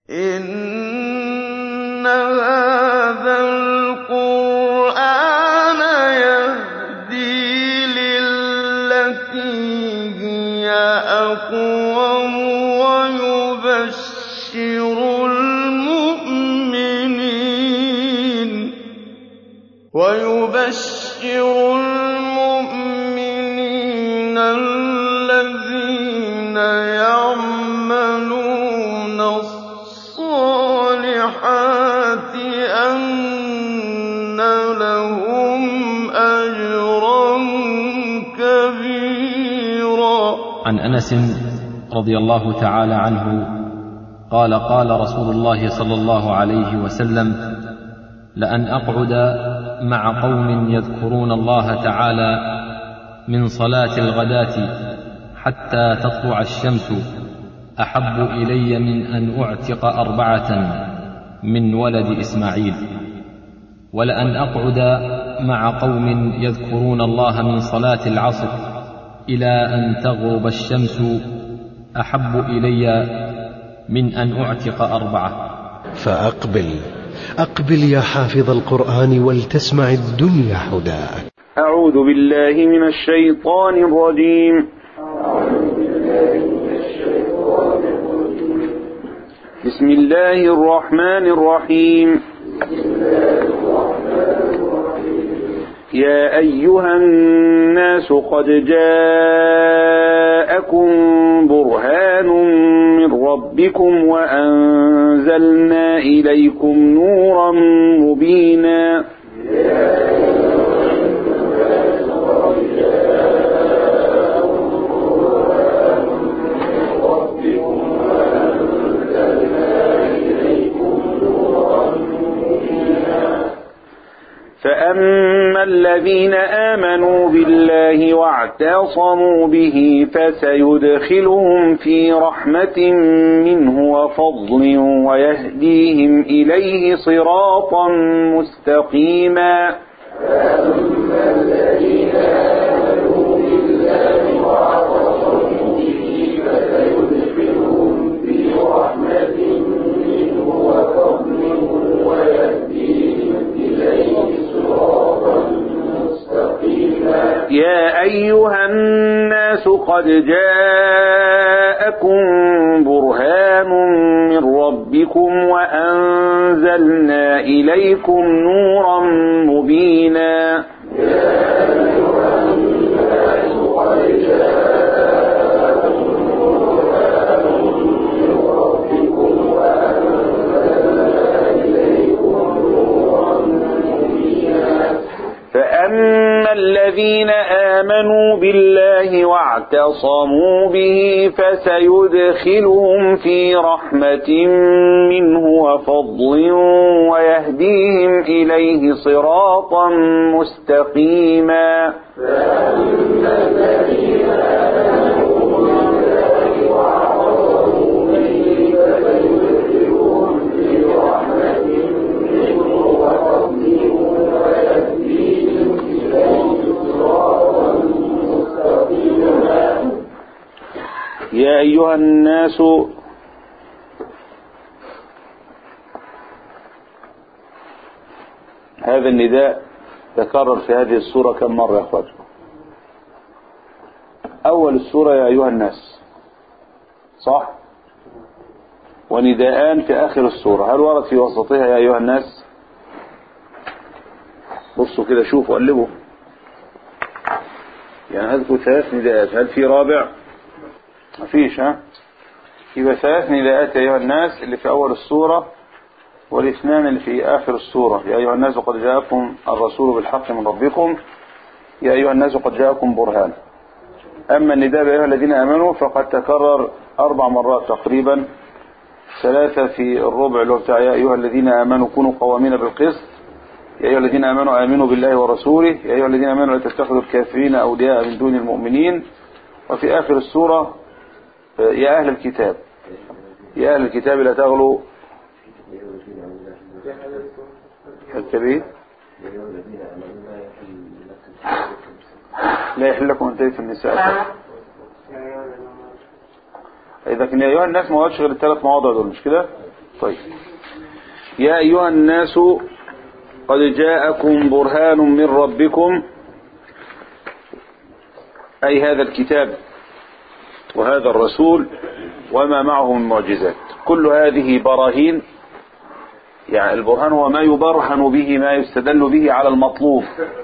إِنَّ هَٰذَا الْقُرْآنَ يَهْدِي لِلَّتِي هِيَ أَقْوَمُ وَيُبَشِّرُ الْمُؤْمِنِينَ الَّذِينَ يَعْمَلُونَ الصَّالِحَاتِ أَنَّ لَهُمْ أَجْرًا كَبِيرًا عن انس رضي الله تعالى عنه قال قال رسول الله صلى الله عليه وسلم لان اقعد مع قوم يذكرون الله تعالى من صلاه الغداه حتى تطلع الشمس احب الي من ان اعتق اربعه من ولد اسماعيل ولان اقعد مع قوم يذكرون الله من صلاه العصر الى ان تغرب الشمس احب الي من ان اعتق اربعه فأقبل أقبل يا حافظ القرآن ولتسمع الدنيا هداك أعوذ بالله من الشيطان الرجيم بسم الله الرحمن الرحيم يا أيها الناس قد جاءكم برهان من ربكم وأنزلنا إليكم نورا مبينا فأما الذين آمنوا بالله واعتصموا به فسيدخلهم في رحمة منه وفضل ويهديهم إليه صراطا مستقيما يا أيها الناس قد جاءكم برهان من ربكم وأنزلنا إليكم نورا مبينا فأما الذين آمنوا بالله واعتصموا به فسيدخلهم في رحمة منه وفضل ويهديهم إليه صراطا مستقيما يا أيها الناس هذا النداء تكرر في هذه السورة كم مرة يا أخواتي أول السورة يا أيها الناس صح ونداءان في آخر السورة هل ورد في وسطها يا أيها الناس بصوا كده شوفوا قلبوا يعني أذكر ثلاث نداءات هل في رابع مفيش ها يبقى ثلاث نداءات يا أيها الناس اللي في أول السورة والاثنان اللي في آخر السورة يا أيها الناس قد جاءكم الرسول بالحق من ربكم يا أيها الناس قد جاءكم برهان أما النداء يا أيها الذين آمنوا فقد تكرر أربع مرات تقريبا ثلاثة في الربع اللي هو بتاع يا أيها الذين آمنوا كونوا قوامين بالقسط يا أيها الذين آمنوا آمنوا بالله ورسوله يا أيها الذين آمنوا لا تتخذوا الكافرين أولياء من دون المؤمنين وفي آخر السورة يا أهل الكتاب يا أهل الكتاب لا تغلوا الكبير لا يحل لكم أن ترثوا النساء إذا كان يا أيها الناس ما وردش غير الثلاث مواضع دول مش كده طيب يا أيها الناس قد جاءكم برهان من ربكم أي هذا الكتاب وهذا الرسول وما معه من معجزات كل هذه براهين يعني البرهان هو ما يبرهن به ما يستدل به على المطلوب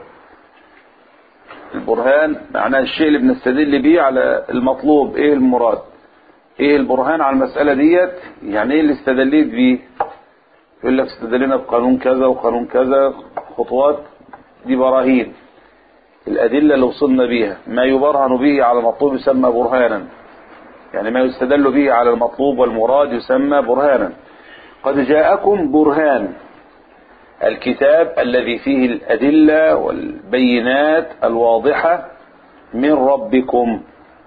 البرهان معناه الشيء اللي بنستدل به على المطلوب ايه المراد ايه البرهان على المسألة ديت يعني ايه اللي استدليت بيه يقول لك استدلنا بقانون كذا وقانون كذا خطوات دي براهين الأدلة اللي وصلنا بيها ما يبرهن به على المطلوب يسمى برهانا يعني ما يستدل به على المطلوب والمراد يسمى برهانا قد جاءكم برهان الكتاب الذي فيه الأدلة والبينات الواضحة من ربكم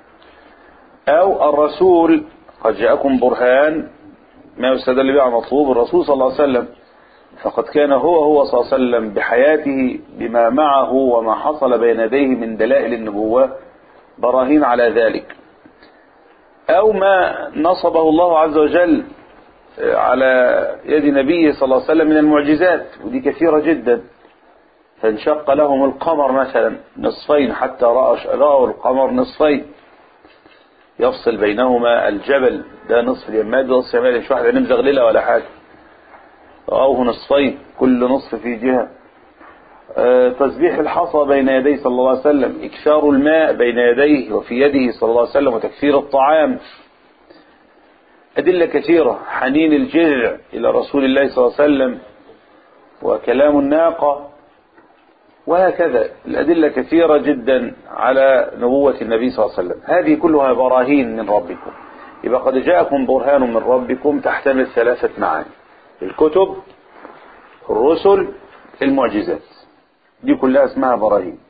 أو الرسول قد جاءكم برهان ما يستدل به على المطلوب الرسول صلى الله عليه وسلم فقد كان هو هو صلى الله عليه وسلم بحياته بما معه وما حصل بين يديه من دلائل النبوة براهين على ذلك أو ما نصبه الله عز وجل على يد نبيه صلى الله عليه وسلم من المعجزات ودي كثيرة جدا فانشق لهم القمر مثلا نصفين حتى رأوا القمر نصفين يفصل بينهما الجبل ده نصف اليماد ونصف اليماد مش واحد مزغللة ولا حاجة رأوه نصفين كل نصف في جهة أه تسبيح الحصى بين يديه صلى الله عليه وسلم إكثار الماء بين يديه وفي يده صلى الله عليه وسلم وتكثير الطعام أدلة كثيرة حنين الجذع إلى رسول الله صلى الله عليه وسلم وكلام الناقة وهكذا الأدلة كثيرة جدا على نبوة النبي صلى الله عليه وسلم هذه كلها براهين من ربكم يبقى قد جاءكم برهان من ربكم تحتمل ثلاثة معاني الكتب الرسل المعجزات دي كلها اسمها براهين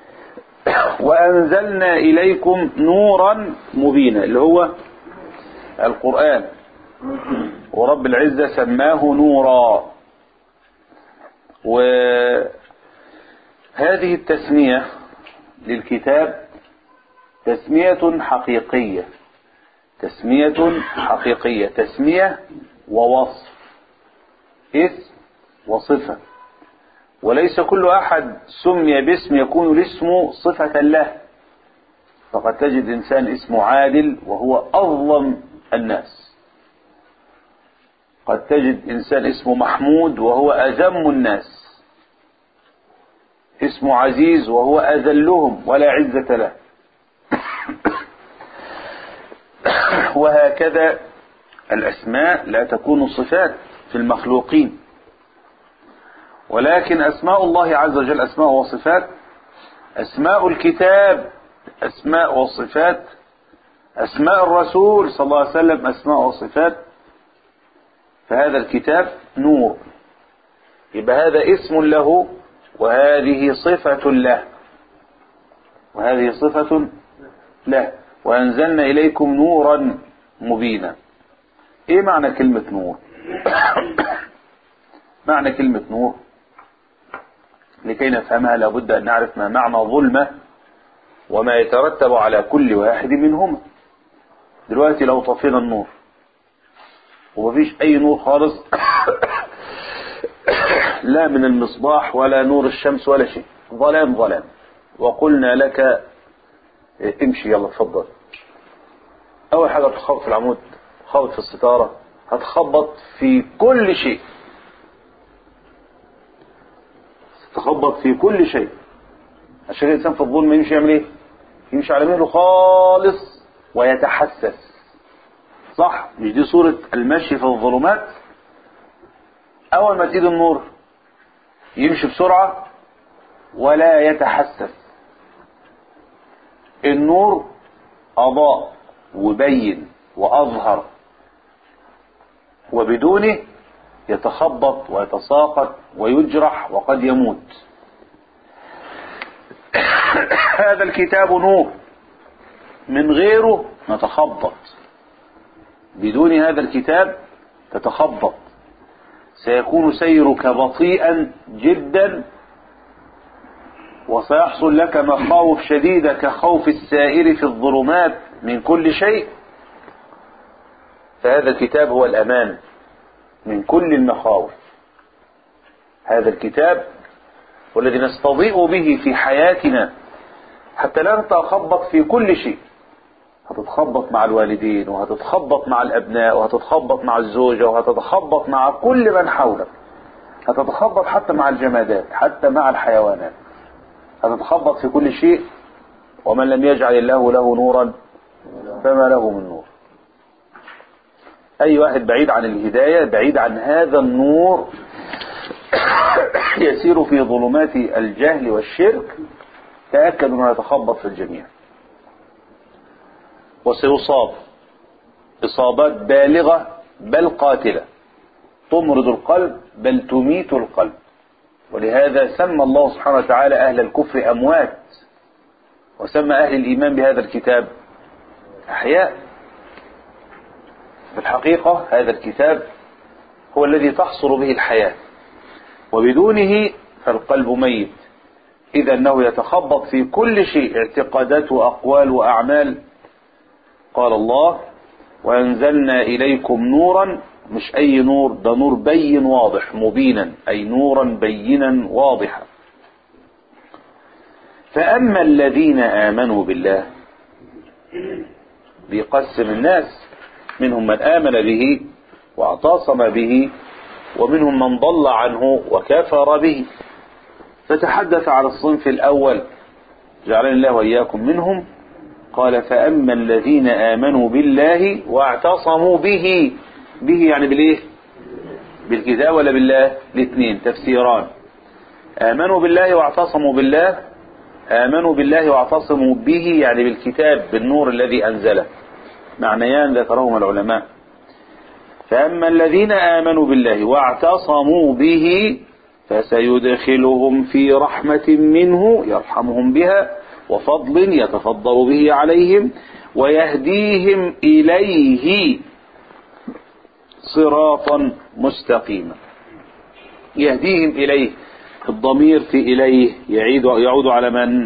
وأنزلنا إليكم نورا مبينا اللي هو القرآن ورب العزة سماه نورا وهذه التسمية للكتاب تسمية حقيقية تسمية حقيقية تسمية ووصف اسم وصفة وليس كل أحد سمي باسم يكون الاسم صفة له فقد تجد إنسان اسمه عادل وهو أظلم الناس قد تجد إنسان اسمه محمود وهو أذم الناس اسمه عزيز وهو أذلهم ولا عزة له وهكذا الأسماء لا تكون صفات في المخلوقين ولكن أسماء الله عز وجل أسماء وصفات أسماء الكتاب أسماء وصفات أسماء الرسول صلى الله عليه وسلم أسماء وصفات فهذا الكتاب نور يبقى هذا اسم له وهذه صفة له وهذه صفة له وأنزلنا إليكم نورا مبينا إيه معنى كلمة نور معنى كلمة نور لكي نفهمها لابد أن نعرف ما معنى ظلمة وما يترتب على كل واحد منهما دلوقتي لو طفينا النور ومفيش أي نور خالص لا من المصباح ولا نور الشمس ولا شيء ظلام ظلام وقلنا لك امشي يلا اتفضل أول حاجة تخبط في العمود تخبط في الستارة هتخبط في كل شيء تخبط في كل شيء عشان الإنسان في الظلم يمشي يعمل ايه يمشي على مهله خالص ويتحسس صح مش دي صورة المشي في الظلمات أول ما تيجي النور يمشي بسرعة ولا يتحسس النور أضاء وبين وأظهر وبدونه يتخبط ويتساقط ويجرح وقد يموت هذا الكتاب نور من غيره نتخبط بدون هذا الكتاب تتخبط سيكون سيرك بطيئا جدا وسيحصل لك مخاوف شديدة كخوف السائر في الظلمات من كل شيء فهذا الكتاب هو الأمان من كل المخاوف هذا الكتاب والذي نستضيء به في حياتنا حتى لا نتخبط في كل شيء هتتخبط مع الوالدين وهتتخبط مع الأبناء وهتتخبط مع الزوجة وهتتخبط مع كل من حولك هتتخبط حتى مع الجمادات حتى مع الحيوانات هتتخبط في كل شيء ومن لم يجعل الله له نورا فما له من نور أي واحد بعيد عن الهداية بعيد عن هذا النور يسير في ظلمات الجهل والشرك تأكد أنه يتخبط في الجميع وسيصاب إصابات بالغة بل قاتلة تمرض القلب بل تميت القلب ولهذا سمى الله سبحانه وتعالى أهل الكفر أموات وسمى أهل الإيمان بهذا الكتاب أحياء في الحقيقة هذا الكتاب هو الذي تحصل به الحياة وبدونه فالقلب ميت إذا أنه يتخبط في كل شيء اعتقادات وأقوال وأعمال قال الله وأنزلنا إليكم نورا مش أي نور ده نور بين واضح مبينا أي نورا بينا واضحا فأما الذين آمنوا بالله بيقسم الناس منهم من آمن به واعتصم به ومنهم من ضل عنه وكفر به فتحدث عن الصنف الأول جعلني الله وإياكم منهم قال فأما الذين آمنوا بالله واعتصموا به به يعني بالإيه بالكتاب ولا بالله الاثنين تفسيران آمنوا بالله واعتصموا بالله آمنوا بالله واعتصموا به يعني بالكتاب بالنور الذي أنزله معنيان ذكرهما العلماء فأما الذين آمنوا بالله واعتصموا به فسيدخلهم في رحمة منه يرحمهم بها وفضل يتفضل به عليهم ويهديهم إليه صراطا مستقيما يهديهم إليه الضمير في إليه يعيد يعود على من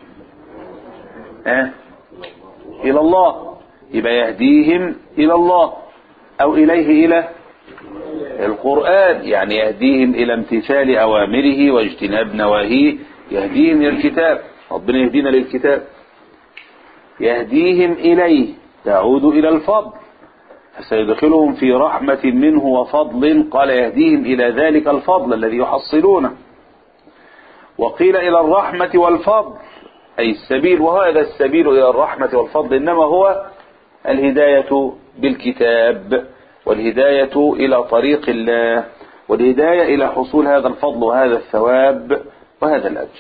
أه؟ إلى الله يبقى يهديهم إلى الله أو إليه إلى القرآن يعني يهديهم إلى امتثال أوامره واجتناب نواهيه يهديهم إلى الكتاب ربنا يهدينا للكتاب يهديهم إليه تعود إلى الفضل فسيدخلهم في رحمة منه وفضل قال يهديهم إلى ذلك الفضل الذي يحصلونه وقيل إلى الرحمة والفضل أي السبيل وهذا السبيل إلى الرحمة والفضل إنما هو الهداية بالكتاب والهداية إلى طريق الله والهداية إلى حصول هذا الفضل وهذا الثواب وهذا الأجر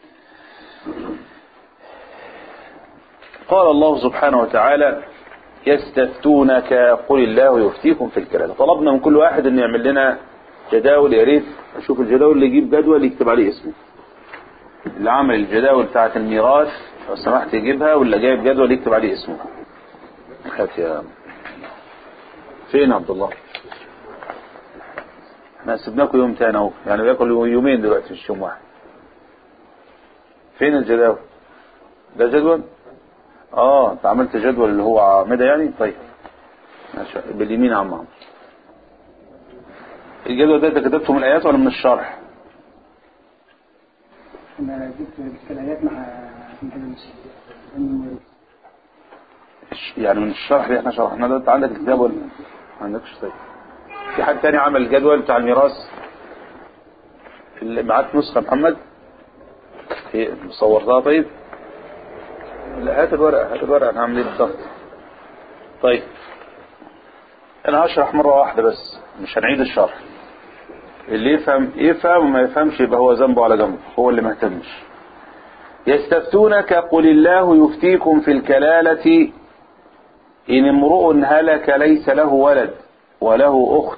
قال الله سبحانه وتعالى يستفتونك قل الله يفتيكم في الكلام طلبنا من كل واحد أن يعمل لنا جداول يا ريت أشوف الجداول اللي يجيب جدول يكتب عليه اسمه اللي عمل الجداول بتاعة الميراث لو سمحت يجيبها ولا جايب جدول يكتب عليه اسمه هات يا فين عبد الله احنا سيبناكم يوم تاني اهو يعني بياكل يومين دلوقتي مش يوم واحد فين الجداول ده جدول اه انت عملت جدول اللي هو عامده يعني طيب ماشي باليمين يا عم عمرو الجدول ده انت كتبته من الايات ولا من الشرح انا جبت الآيات مع يعني من الشرح اللي احنا شرحناه ده انت عندك الكتاب ولا ما عندكش طيب في حد تاني عمل الجدول بتاع الميراث اللي معاك نسخه محمد هي صورتها طيب لا هات الورقه هات الورقه انا هعمل ايه بالظبط طيب انا هشرح مره واحده بس مش هنعيد الشرح اللي يفهم يفهم وما يفهمش يبقى هو ذنبه على جنبه هو اللي ما اهتمش يستفتونك قل الله يفتيكم في الكلالة إن امرؤ هلك ليس له ولد وله أخت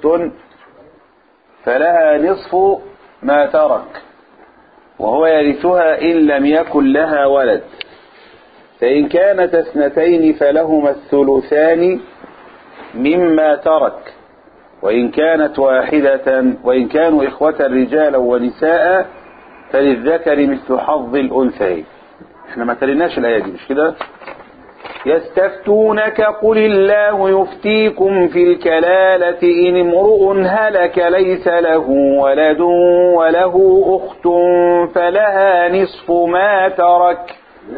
فلها نصف ما ترك وهو يرثها إن لم يكن لها ولد فإن كانت اثنتين فلهما الثلثان مما ترك وإن كانت واحدة وإن كانوا إخوة رجالا ونساء فللذكر مثل حظ الأنثيين احنا ما تريناش الآية دي مش كده يستفتونك قل الله يفتيكم في الكلالة إن امرؤ هلك ليس له ولد وله أخت فلها نصف ما ترك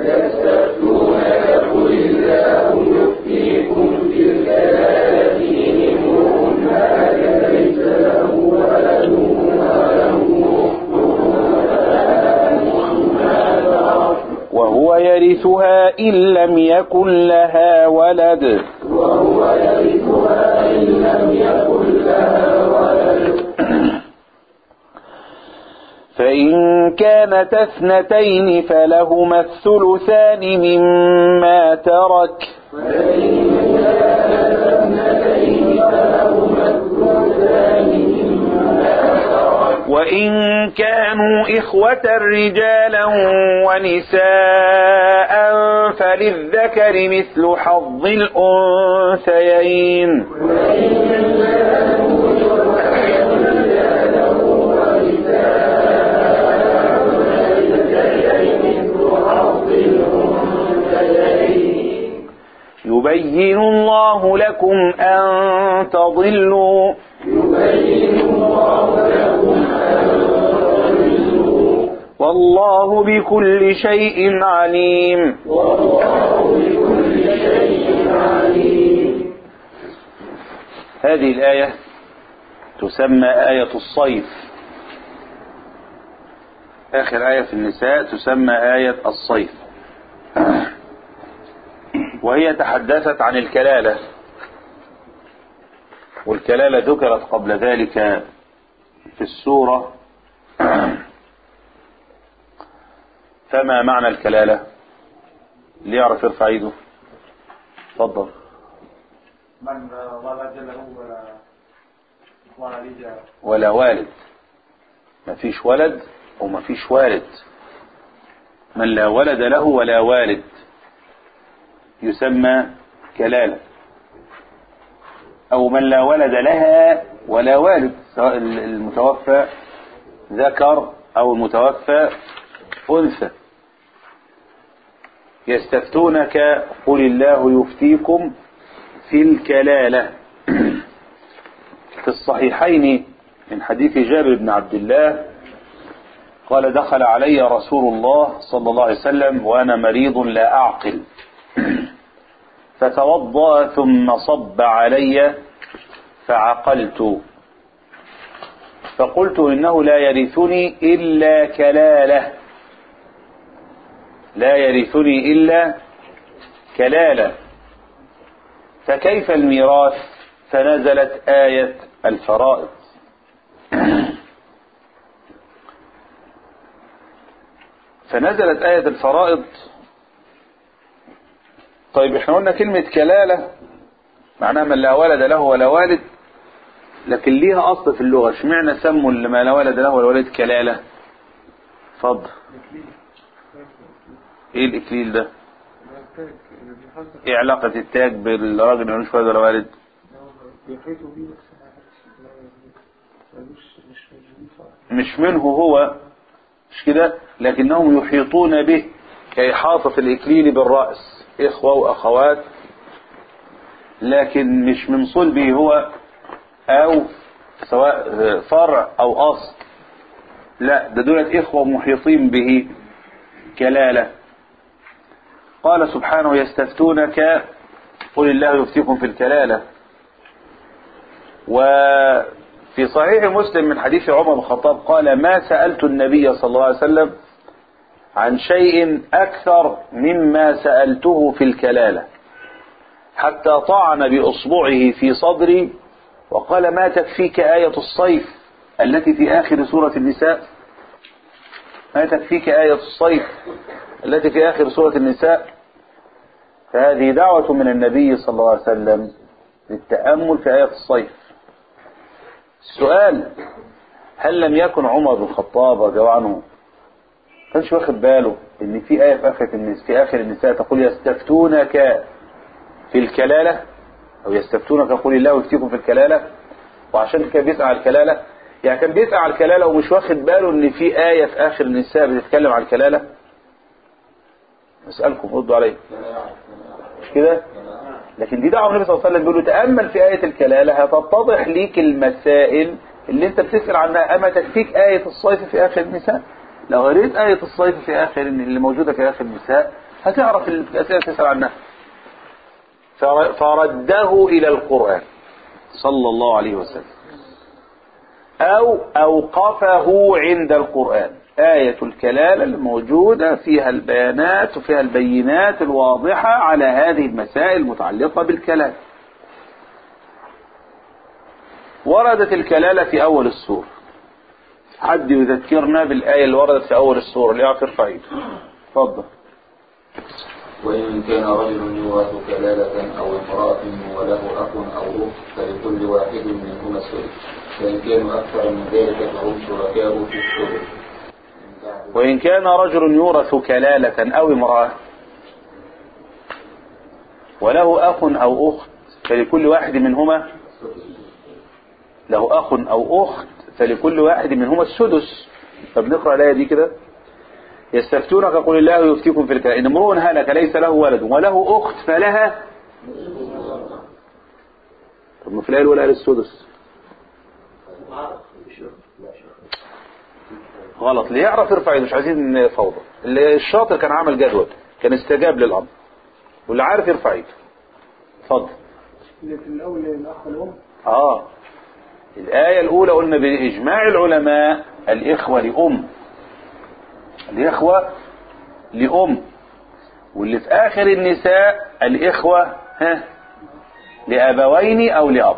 وهو يرثها إن لم يكن لها ولد فإن كانت اثنتين فلهما الثلثان مما ترك وإن كانوا إخوة رجالا ونساء فللذكر مثل حظ الأنثيين يبين الله لكم أن تضلوا والله بكل شيء عليم هذه الآية تسمى آية الصيف آخر آية في النساء تسمى آية الصيف وهي تحدثت عن الكلالة والكلالة ذكرت قبل ذلك في السورة فما معنى الكلالة اللي يعرف يرفع ايده اتفضل من ولد له ولا والد ولا والد ما فيش ولد وما فيش والد من لا ولد له ولا والد يسمى كلالة أو من لا ولد لها ولا والد سواء المتوفى ذكر أو المتوفى أنثى يستفتونك قل الله يفتيكم في الكلالة في الصحيحين من حديث جابر بن عبد الله قال دخل علي رسول الله صلى الله عليه وسلم وأنا مريض لا أعقل فتوضأ ثم صب علي فعقلت فقلت إنه لا يرثني إلا كلالة لا يرثني إلا كلالة فكيف الميراث فنزلت آية الفرائض فنزلت آية الفرائض طيب احنا قلنا كلمة كلالة معناها من لا ولد له ولا والد لكن ليها أصل في اللغة اشمعنى سموا اللي ما لا ولد له ولا والد كلالة اتفضل ايه الإكليل ده ايه علاقة التاج بالراجل اللي ملوش ولد ولا والد مش منه هو مش كده لكنهم يحيطون به كإحاطة الإكليل بالرأس إخوة وأخوات لكن مش من صلبه هو أو سواء فرع أو أصل لا ده دولت إخوة محيطين به كلالة قال سبحانه يستفتونك قل الله يفتيكم في الكلالة وفي صحيح مسلم من حديث عمر بن الخطاب قال ما سألت النبي صلى الله عليه وسلم عن شيء أكثر مما سألته في الكلالة حتى طعن بإصبعه في صدري وقال ما تكفيك آية الصيف التي في آخر سورة النساء ما تكفيك آية الصيف التي في آخر سورة النساء فهذه دعوة من النبي صلى الله عليه وسلم للتأمل في آية الصيف السؤال هل لم يكن عمر بن الخطاب رضي الله عنه كانش واخد باله ان في آية في آخر النساء في آخر النساء تقول يستفتونك في الكلالة أو يستفتونك قل الله يفتيكم في الكلالة وعشان كده بيسأل على الكلالة يعني كان بيسأل على الكلالة ومش واخد باله ان في آية في آخر النساء بتتكلم عن الكلالة أسألكم ردوا علي مش كده لكن دي دعوة النبي صلى الله عليه وسلم بيقول له تأمل في آية الكلالة هتتضح ليك المسائل اللي انت بتسأل عنها أما تكفيك آية الصيف في آخر النساء لو قريت آية الصيف في آخر اللي موجودة في آخر النساء هتعرف الأسئلة اللي تسأل عنها فر- فرده إلى القرآن صلى الله عليه وسلم أو أوقفه عند القرآن آية الكلالة الموجودة فيها البيانات وفيها البينات الواضحة على هذه المسائل المتعلقة بالكلام وردت الكلالة في أول السورة حد يذكرنا بالآية اللي وردت في أول السورة اللي يعطي فايدة تفضل وإن كان رجل يورث كلالة أو امرأة وله أخ أو أخت فلكل واحد منهما السدس فإن كانوا أكثر من ذلك فهم شركاء في السدس وإن كان رجل يورث كلالة أو امرأة وله أخ أو أخت فلكل واحد منهما له أخ أو أخت فلكل واحد منهما السدس فبنقرأ الآية دي كده يستفتونك قل الله يفتيكم في الكلام إن امرؤ هلك ليس له ولد وله أخت فلها طب ما في الآية الأولى قال السدس غلط اللي يعرف يرفع يده مش عايزين فوضى اللي الشاطر كان عمل جدول كان استجاب للأمر واللي عارف يرفع يده اتفضل اللي في الأول الأخ الأم اه الآية الأولى قلنا بإجماع العلماء الإخوة لأم الإخوة لأم واللي في آخر النساء الإخوة ها لأبوين أو لأب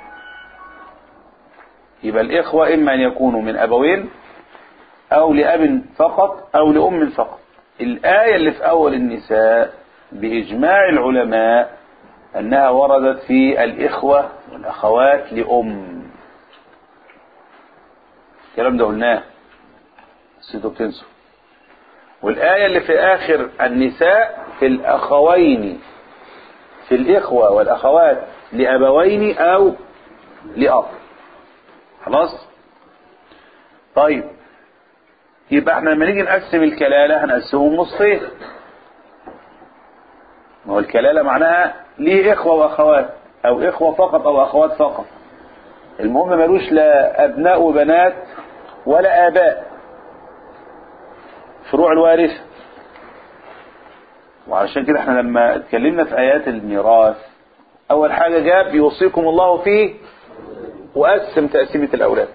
يبقى الإخوة إما أن يكونوا من أبوين أو لأب فقط أو لأم فقط الآية اللي في أول النساء بإجماع العلماء أنها وردت في الإخوة والأخوات لأم الكلام ده قلناه سيدو بتنسوا والآية اللي في آخر النساء في الأخوين في الإخوة والأخوات لأبوين أو لأب خلاص طيب يبقى احنا لما نيجي نقسم الكلالة هنقسمهم نصفين ما هو الكلالة معناها ليه إخوة وأخوات أو إخوة فقط أو أخوات فقط المهم ملوش لا أبناء وبنات ولا آباء فروع الوارثة وعشان كده احنا لما اتكلمنا في آيات الميراث أول حاجة جاب يوصيكم الله فيه وقسم تقسيمة الأولاد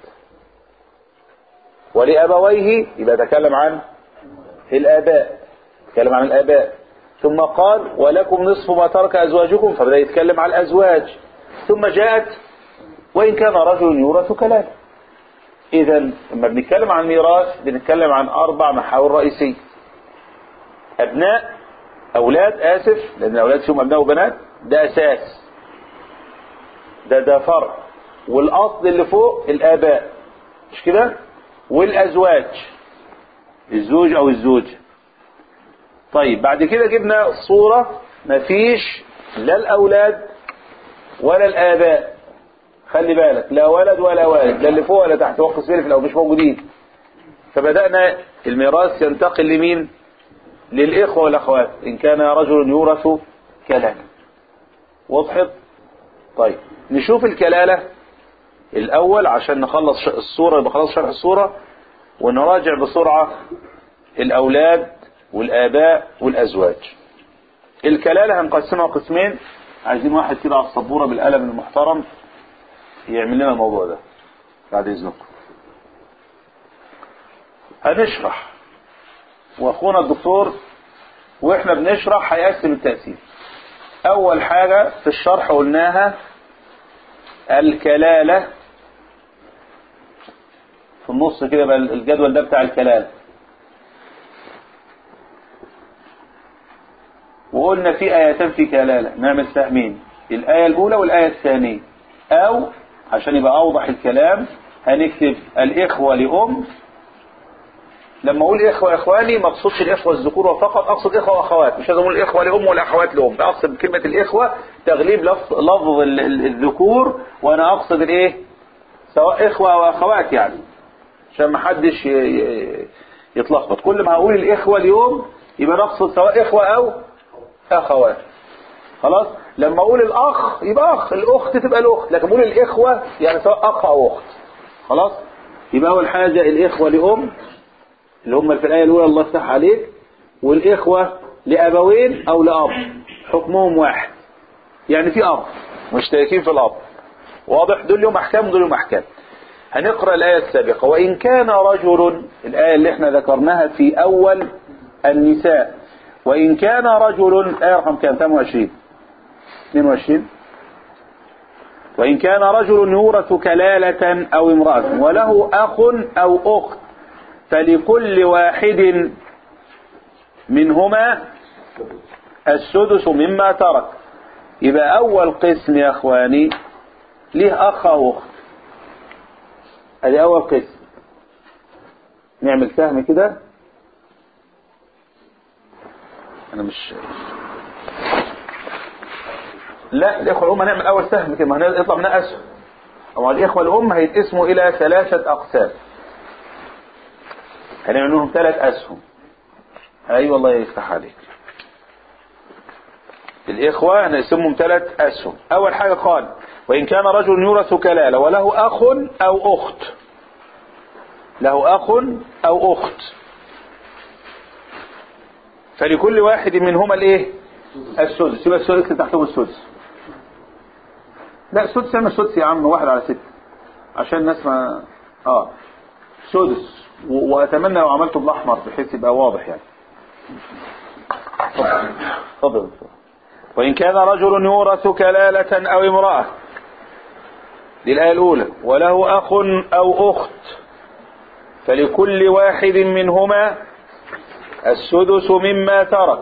ولأبويه يبقى تكلم عن الآباء تكلم عن الآباء ثم قال ولكم نصف ما ترك أزواجكم فبدأ يتكلم عن الأزواج ثم جاءت وإن كان رجل يورث كلام إذا لما بنتكلم عن ميراث بنتكلم عن أربع محاور رئيسية أبناء أولاد آسف لأن الأولاد فيهم أبناء وبنات ده أساس ده ده فرع والأصل اللي فوق الآباء مش كده والأزواج الزوج أو الزوجة طيب بعد كده جبنا صورة مفيش لا الأولاد ولا الآباء خلي بالك لا ولد ولا والد لا اللي فوق ولا تحت وقت سبيل في الأول مش موجودين فبدأنا الميراث ينتقل لمين للإخوة والأخوات إن كان رجل يورث كلالة وضحت طيب نشوف الكلالة الأول عشان نخلص الصورة يبقى خلاص شرح الصورة ونراجع بسرعة الأولاد والآباء والأزواج الكلالة هنقسمها قسمين عايزين واحد كده على السبورة بالقلم المحترم يعمل لنا الموضوع ده بعد إذنكم هنشرح واخونا الدكتور واحنا بنشرح هيقسم التقسيم اول حاجة في الشرح قلناها الكلالة في النص كده بقى الجدول ده بتاع الكلالة وقلنا في آيتان في كلالة نعمل سهمين الآية الأولى والآية الثانية أو عشان يبقى أوضح الكلام هنكتب الإخوة لأم لما اقول اخوه اخواني ما اقصدش الاخوه الذكور فقط اقصد اخوه واخوات مش لازم اقول الاخوه لام والاخوات لام اقصد بكلمه الاخوه تغليب لفظ لفظ ال- ال- الذكور وانا اقصد الايه سواء اخوه او اخوات يعني عشان ما حدش ي- ي- يتلخبط كل ما هقول الاخوه اليوم يبقى نقصد سواء اخوه او اخوات خلاص لما اقول الاخ يبقى اخ الاخت تبقى الاخت لكن اقول الاخوه يعني سواء اخ او اخت خلاص يبقى اول حاجه الاخوه لام اللي هم في الايه الاولى الله يفتح عليك والاخوه لابوين او لاب حكمهم واحد يعني في اب مشتركين في الاب واضح دول لهم احكام ودول لهم احكام هنقرا الايه السابقه وان كان رجل الايه اللي احنا ذكرناها في اول النساء وان كان رجل ايه رقم كام 28 22 وإن كان رجل يورث كلالة أو امرأة وله أخ أو أخت فلكل واحد منهما السدس مما ترك يبقى أول قسم يا أخواني ليه أخ أو أخت ادي أول قسم نعمل سهم كده أنا مش لا الإخوة الأم هنعمل أول سهم كده ما هنطلع منها أسهم أو الإخوة الأم هيتقسموا إلى ثلاثة أقسام هنعمل لهم ثلاث أسهم أي والله يفتح عليك الإخوة هنقسمهم ثلاث أسهم أول حاجة قال وإن كان رجل يورث كلالة وله أخ أو أخت له أخ أو أخت فلكل واحد منهما الإيه السدس يبقى السدس اكتب تحتهم السدس لا سدس اعمل سدس يا عم واحد على ستة عشان الناس ما اه سدس و... واتمنى لو عملته بالاحمر بحيث يبقى واضح يعني تفضل وان كان رجل يورث كلالة او امرأة دي الآية الأولى وله أخ أو أخت فلكل واحد منهما السدس مما ترك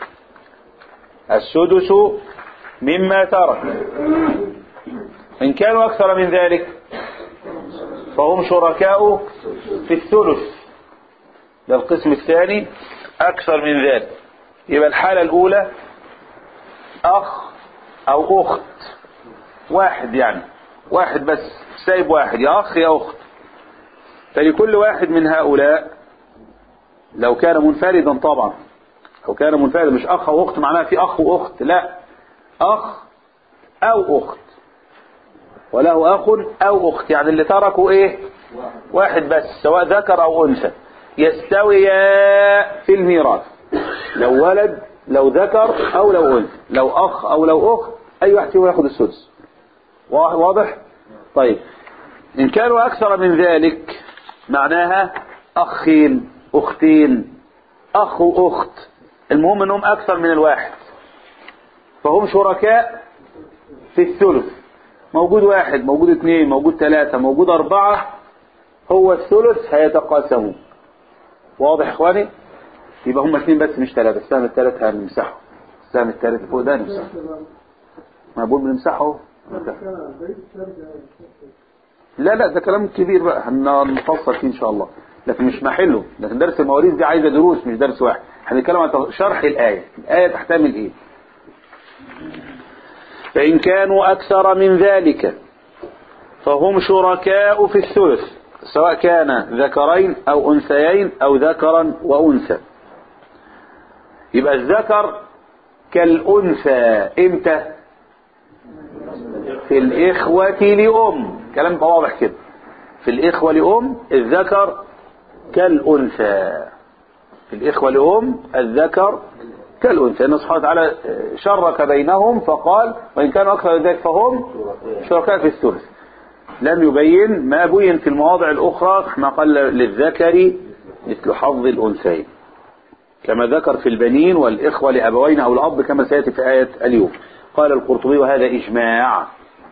السدس مما ترك إن كانوا أكثر من ذلك فهم شركاء في الثلث ده القسم الثاني أكثر من ذلك يبقى الحالة الأولى أخ أو أخت واحد يعني واحد بس سايب واحد يا أخ يا أخت فلكل واحد من هؤلاء لو كان منفردا طبعا لو كان منفردا مش أخ أو أخت معناها في أخ وأخت لا أخ أو أخت وله أخ أو أخت يعني اللي تركوا إيه واحد بس سواء ذكر أو أنثى يستويا في الميراث لو ولد لو ذكر أو لو أنثى لو أخ أو لو أخت أي واحد فيهم ياخد السدس واضح طيب إن كانوا أكثر من ذلك معناها أخين أختين أخ وأخت المهم أنهم أكثر من الواحد فهم شركاء في الثلث موجود واحد موجود اثنين موجود ثلاثة موجود أربعة هو الثلث هيتقاسموا واضح يا إخواني يبقى هم اثنين بس مش ثلاثة السهم الثالث هنمسحه السهم الثالث فوق ده نمسحه ما بقول بنمسحه لا لا ده كلام كبير بقى هنفصل فيه ان شاء الله لكن مش محله لكن درس المواريث دي عايزه دروس مش درس واحد هنتكلم عن شرح الايه الايه تحتمل ايه فان كانوا اكثر من ذلك فهم شركاء في الثلث سواء كان ذكرين او انثيين او ذكرا وانثى يبقى الذكر كالانثى امتى في الإخوة لأم كلام واضح كده في الإخوة لأم الذكر كالأنثى في الإخوة لأم الذكر كالأنثى إن سبحانه وتعالى شرك بينهم فقال وإن كانوا أكثر من ذلك فهم شركاء في الثلث لم يبين ما بين في المواضع الأخرى ما قال للذكر مثل حظ الأنثيين كما ذكر في البنين والإخوة لأبوين أو الأب كما سيأتي في آية اليوم قال القرطبي وهذا إجماع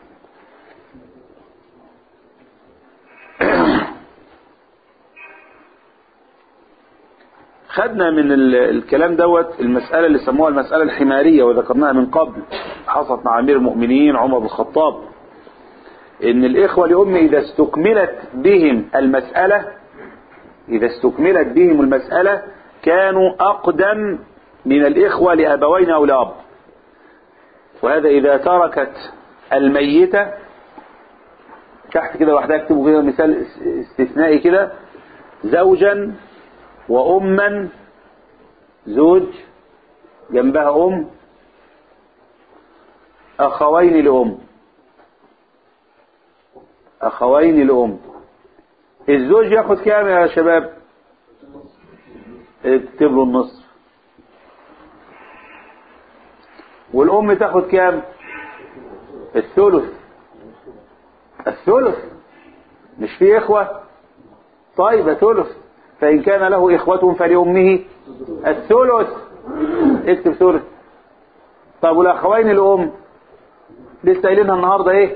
خدنا من الكلام دوت المسألة اللي سموها المسألة الحمارية وذكرناها من قبل حصلت مع أمير المؤمنين عمر بن الخطاب إن الإخوة لأم إذا استكملت بهم المسألة إذا استكملت بهم المسألة كانوا أقدم من الإخوة لأبوين أو لأب وهذا إذا تركت الميتة تحت كده لوحدها اكتبوا كده مثال استثنائي كده زوجا وأما زوج جنبها أم أخوين لأم أخوين لأم الزوج ياخد كام يا شباب اكتب له النصف والأم تاخد كام الثلث الثلث مش في إخوة طيب ثلث فإن كان له إخوة فلأمه الثلث اكتب ثلث طب والأخوين الأم لسه قايلينها النهاردة إيه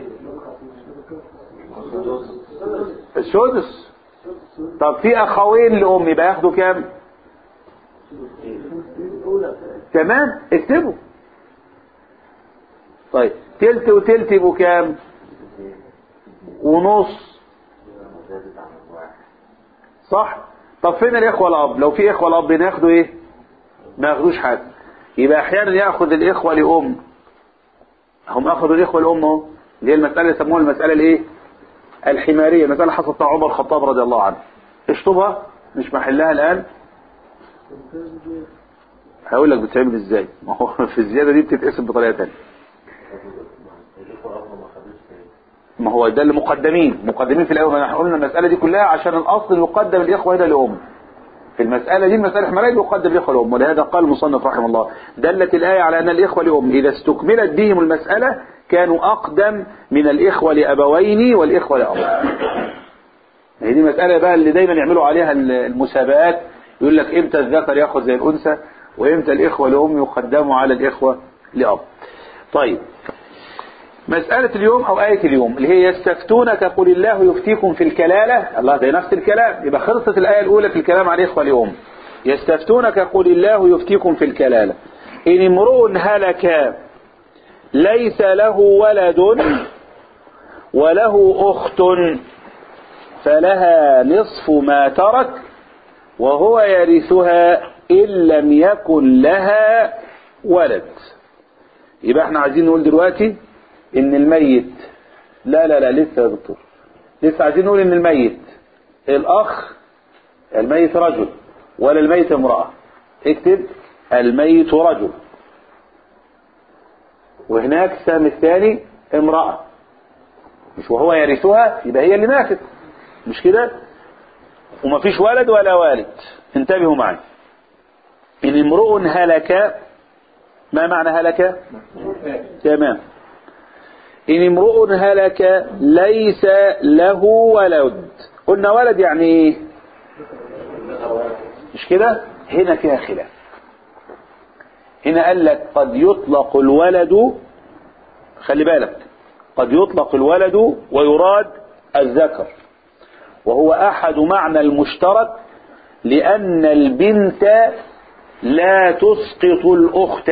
السدس طب في أخوين لأم يبقى ياخدوا كام تمام اكتبوا طيب تلت وتلت يبقوا كام ونص صح طب فين الاخوه الاب لو في اخوه الاب ناخدوا ايه ما ياخدوش حاجه يبقى احيانا ياخد الاخوه لام هم اخذوا الاخوه لام اهو اللي هي المساله اللي يسموها المساله الايه الحماريه مساله حصلت مع عمر الخطاب رضي الله عنه اشطبها مش محلها الان هقول لك بتتعمل ازاي ما هو في الزياده دي بتتقسم بطريقه ثانيه ما هو ده اللي مقدمين مقدمين في الاول احنا قلنا المساله دي كلها عشان الاصل يقدم الاخوه هنا لام في المساله دي المساله الحماريه يقدم الاخوه لام ولهذا قال المصنف رحمه الله دلت الايه على ان الاخوه لام اذا استكملت بهم المساله كانوا اقدم من الاخوه لابوين والاخوه لاب هي دي مساله بقى اللي دايما يعملوا عليها المسابقات يقول لك امتى الذكر ياخذ زي الانثى وامتى الاخوه لام يقدموا على الاخوه لاب طيب مسألة اليوم أو آية اليوم اللي هي يستفتونك قل الله يفتيكم في الكلالة الله ده نفس الكلام يبقى خلصت الآية الأولى في الكلام عن الإخوة اليوم يستفتونك قل الله يفتيكم في الكلالة إن امرؤ هلك ليس له ولد وله أخت فلها نصف ما ترك وهو يرثها إن لم يكن لها ولد يبقى احنا عايزين نقول دلوقتي ان الميت لا لا لا لسه يا دكتور لسه عايزين نقول ان الميت الاخ الميت رجل ولا الميت امرأة اكتب الميت رجل وهناك السهم الثاني امرأة مش وهو يرثها يبقى هي اللي ماتت مش كده ومفيش ولد ولا والد انتبهوا معي ان امرؤ هلك ما معنى هلك تمام إن امرؤ هلك ليس له ولد قلنا ولد يعني ايه مش كده هنا فيها خلاف هنا قال لك قد يطلق الولد خلي بالك قد يطلق الولد ويراد الذكر وهو أحد معنى المشترك لأن البنت لا تسقط الأخت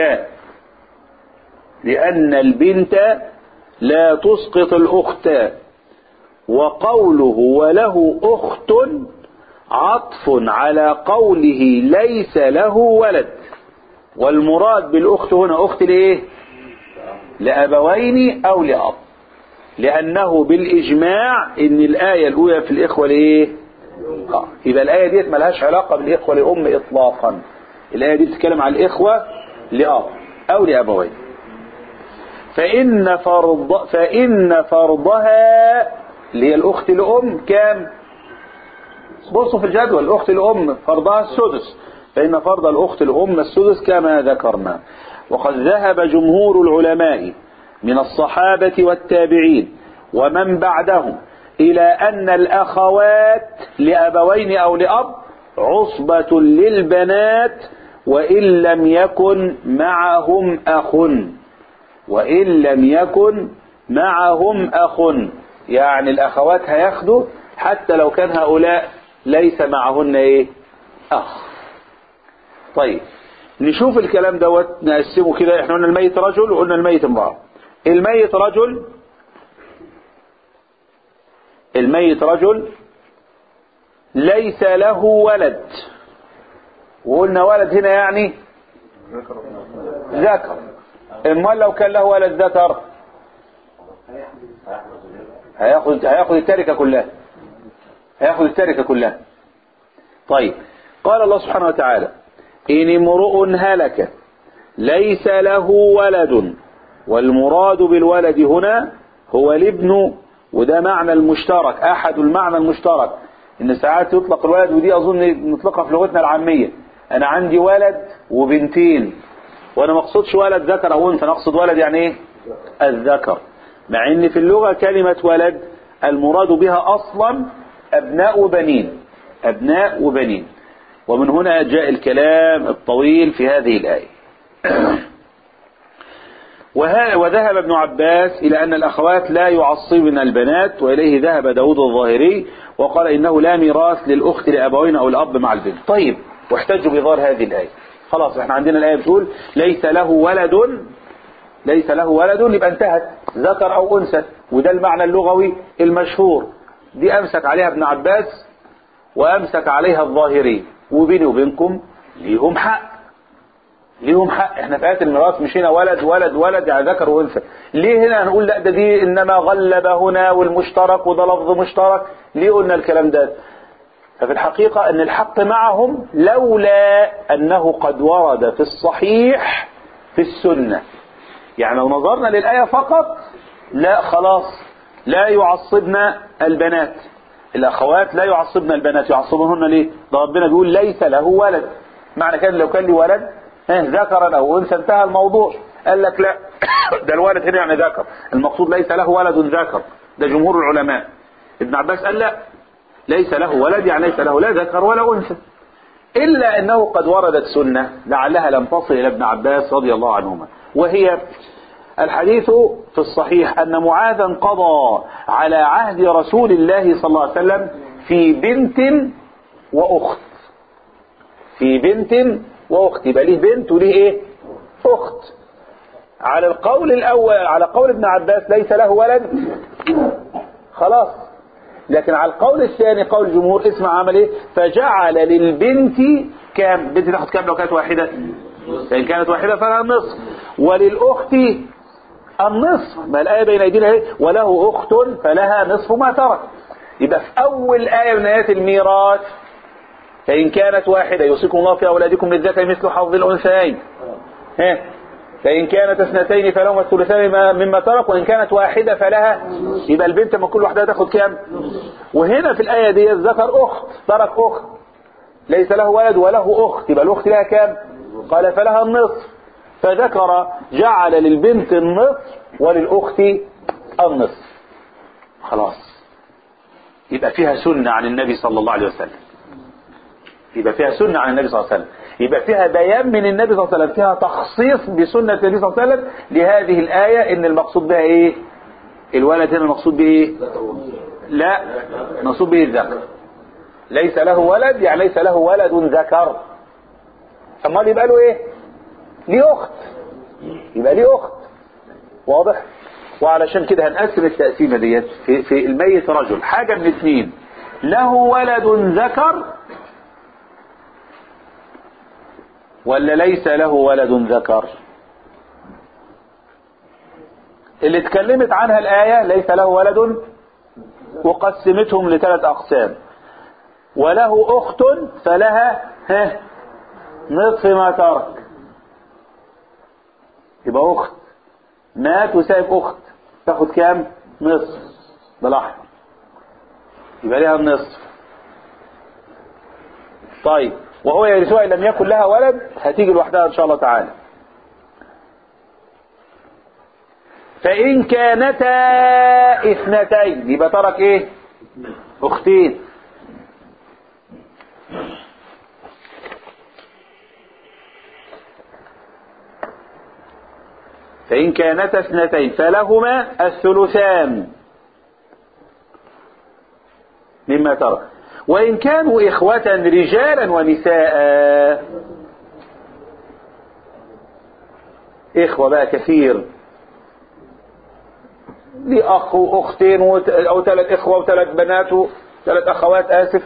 لأن البنت لا تسقط الأخت وقوله وله أخت عطف على قوله ليس له ولد والمراد بالأخت هنا أخت لإيه لأبوين أو لأب لأنه بالإجماع إن الآية الأولى في الإخوة لإيه آه. يبقى الآية ديت ملهاش علاقة بالإخوة لأم إطلاقا الآية دي بتتكلم عن الإخوة لأب أو لأبوين فإن فرض فإن فرضها اللي هي الأخت الأم كام؟ بصوا في الجدول الأخت الأم فرضها السدس فإن فرض الأخت الأم السدس كما ذكرنا وقد ذهب جمهور العلماء من الصحابة والتابعين ومن بعدهم إلى أن الأخوات لأبوين أو لأب عصبة للبنات وإن لم يكن معهم أخ وإن لم يكن معهم أخ يعني الأخوات هياخدوا حتى لو كان هؤلاء ليس معهن إيه أخ طيب نشوف الكلام دوت نقسمه كده احنا قلنا الميت رجل وقلنا الميت امرأة الميت رجل الميت رجل ليس له ولد وقلنا ولد هنا يعني ذكر امال لو كان له ولد ذكر هياخد هياخد التركه كلها هياخد التركه كلها طيب قال الله سبحانه وتعالى ان امرؤ هلك ليس له ولد والمراد بالولد هنا هو الابن وده معنى المشترك أحد المعنى المشترك إن ساعات يطلق الولد ودي أظن نطلقها في لغتنا العامية أنا عندي ولد وبنتين وأنا ما أقصدش ولد ذكر أو أنثى أنا أقصد ولد يعني إيه الذكر مع إن في اللغة كلمة ولد المراد بها أصلا أبناء وبنين أبناء وبنين ومن هنا جاء الكلام الطويل في هذه الآية وها وذهب ابن عباس إلى أن الأخوات لا يعصبن البنات وإليه ذهب داود الظاهري وقال إنه لا ميراث للأخت لأبوين أو الأب مع البنت طيب واحتجوا بظاهر هذه الآية خلاص احنا عندنا الآية بتقول ليس له ولد ليس له ولد يبقى انتهت ذكر أو أنثى وده المعنى اللغوي المشهور دي أمسك عليها ابن عباس وأمسك عليها الظاهري وبيني وبينكم ليهم حق ليهم حق احنا في آيات الميراث مشينا ولد ولد ولد يعني ذكر وانثى ليه هنا هنقول لا ده دي انما غلب هنا والمشترك وده لفظ مشترك ليه قلنا الكلام ده ففي الحقيقة ان الحق معهم لولا انه قد ورد في الصحيح في السنة يعني لو نظرنا للآية فقط لا خلاص لا يعصبنا البنات الأخوات لا يعصبن البنات يعصبهن ليه ده ربنا بيقول ليس له ولد معنى كان لو كان لي ولد ها ذكرا أو أنثى انتهى الموضوع قال لك لا ده الولد هنا يعني ذكر المقصود ليس له ولد ذكر ده جمهور العلماء ابن عباس قال لا ليس له ولد يعني ليس له لا ذكر ولا أنثى إلا أنه قد وردت سنة لعلها لم تصل إلى ابن عباس رضي الله عنهما وهي الحديث في الصحيح أن معاذا قضى على عهد رسول الله صلى الله عليه وسلم في بنت وأخت في بنت وأخت يبقى ليه بنت وليه إيه أخت على القول الأول على قول ابن عباس ليس له ولد خلاص لكن على القول الثاني قول الجمهور اسمع عمل ايه فجعل للبنت كام بنت تاخد كام لو كانت واحدة فإن كانت واحدة فلها النصف وللأخت النصف ما الآية بين أيدينا اهي وله أخت فلها نصف ما ترك يبقى في أول آية من آيات الميراث فإن كانت واحدة يوصيكم الله في أولادكم للذكر مثل حظ الأنثيين ها فإن كانت اثنتين فلهما الثلثان مما ترك وإن كانت واحدة فلها يبقى البنت من كل واحدة تاخد كام وهنا في الآية دي الذكر أخت ترك أخت ليس له ولد وله أخت يبقى الأخت لها كام قال فلها النصف فذكر جعل للبنت النصف وللأخت النصف خلاص يبقى فيها سنة عن النبي صلى الله عليه وسلم يبقى فيها سنة عن النبي صلى الله عليه وسلم يبقى فيها بيان من النبي صلى الله عليه وسلم فيها تخصيص بسنة النبي صلى الله عليه وسلم لهذه الآية ان المقصود بها ايه الولد هنا المقصود به ايه لا المقصود به الذكر ليس له ولد يعني ليس له ولد ذكر امال يبقى له ايه ليه اخت يبقى ليه اخت واضح وعلشان كده هنقسم التقسيمه ديت في, في الميت رجل حاجه من اثنين له ولد ذكر ولا ليس له ولد ذكر اللي اتكلمت عنها الآية ليس له ولد وقسمتهم لثلاث أقسام وله أخت فلها ها نصف ما ترك يبقى أخت مات وسايب أخت تاخد كام نصف بالأحمر يبقى لها النصف طيب وهو يرثها إن لم يكن لها ولد هتيجي لوحدها إن شاء الله تعالى فإن كانتا اثنتين يبقى ترك إيه أختين فإن كانتا اثنتين فلهما الثلثان مما ترك وإن كانوا إخوة رجالا ونساء إخوة بقى كثير لي أخ وأختين وت... أو ثلاث إخوة وثلاث بنات وثلاث أخوات آسف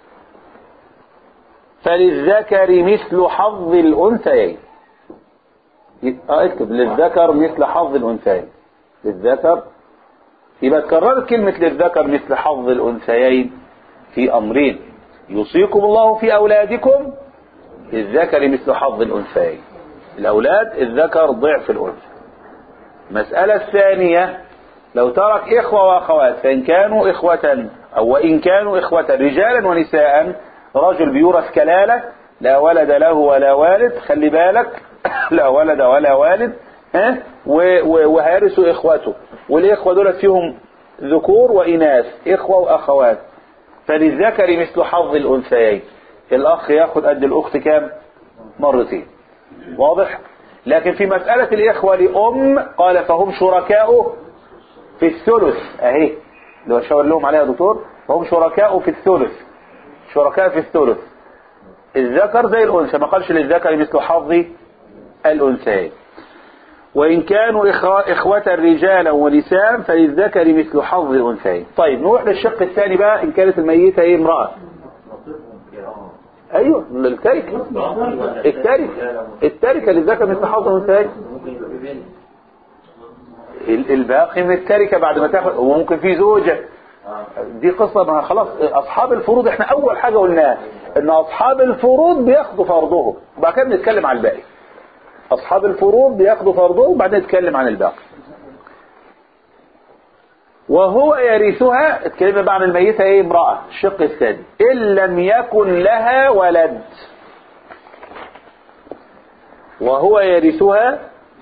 فللذكر مثل حظ الأنثيين اه اكتب للذكر مثل حظ الأنثيين للذكر يبقى تكررت كلمة للذكر مثل حظ الأنثيين في أمرين يوصيكم الله في أولادكم الذكر مثل حظ الأنثيين الأولاد الذكر ضعف الأنثى المسألة الثانية لو ترك إخوة وأخوات فإن كانوا إخوة أو وإن كانوا إخوة رجالا ونساء رجل بيورث كلالة لا ولد له ولا والد خلي بالك لا ولد ولا والد ها و- و- وهيرثوا إخوته والإخوة دول فيهم ذكور وإناث إخوة وأخوات فللذكر مثل حظ الأنثيين الأخ ياخد قد الأخت كام مرتين واضح لكن في مسألة الإخوة لأم قال فهم شركاء في الثلث أهي لو شاور لهم عليها يا دكتور فهم شركاء في الثلث شركاء في الثلث الذكر زي الأنثى ما قالش للذكر مثل حظ الأنثيين وإن كانوا إخوة, إخوة رجالا ونساء فللذكر مثل حظ الأنثيين طيب نروح للشق الثاني بقى إن كانت الميتة هي امرأة أيوه التركة التركة التركة للذكر مثل حظ الأنثيين ال- الباقي من التركة بعد ما تاخد وممكن في زوجة دي قصة ما خلاص أصحاب الفروض احنا أول حاجة قلناها إن أصحاب الفروض بياخدوا فرضهم وبعد كده نتكلم عن الباقي أصحاب الفروض بياخدوا فرضهم وبعدين نتكلم عن الباقي وهو يرثها اتكلمنا بقى عن الميتة ايه امرأة الشق الثاني إن لم يكن لها ولد وهو يرثها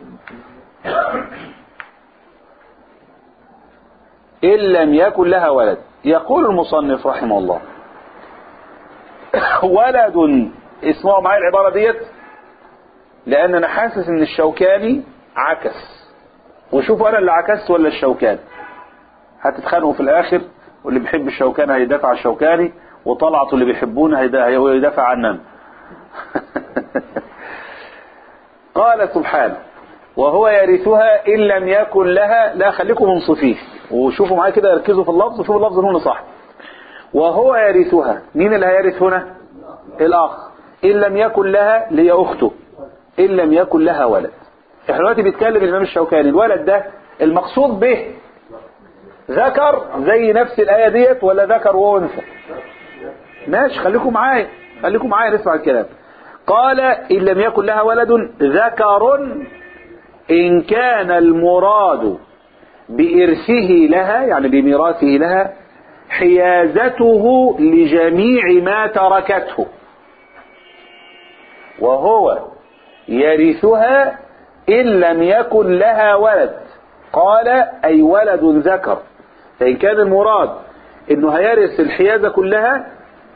إن لم يكن لها ولد يقول المصنف رحمه الله ولد اسمعوا معايا العبارة ديت لأن أنا حاسس إن الشوكاني عكس وشوفوا أنا اللي عكست ولا الشوكاني هتتخانقوا في الآخر واللي بيحب الشوكاني هيدافع عن الشوكاني وطلعت اللي بيحبونا هيدا- هيدافع عننا قال سبحانه وهو يرثها إن لم يكن لها لا خليكم منصفين وشوفوا معايا كده ركزوا في اللفظ وشوفوا اللفظ هنا صح وهو يرثها مين اللي هيرث هنا الأخ إن لم يكن لها اللي هي أخته إن لم يكن لها ولد احنا دلوقتي بيتكلم الإمام الشوكاني الولد ده المقصود به ذكر زي نفس الآية ديت ولا ذكر وأنثى ماشي خليكم معايا خليكم معايا نسمع الكلام قال إن لم يكن لها ولد ذكر إن كان المراد بإرثه لها يعني بميراثه لها حيازته لجميع ما تركته وهو يرثها إن لم يكن لها ولد قال أي ولد ذكر فإن كان المراد إنه هيرث الحيازة كلها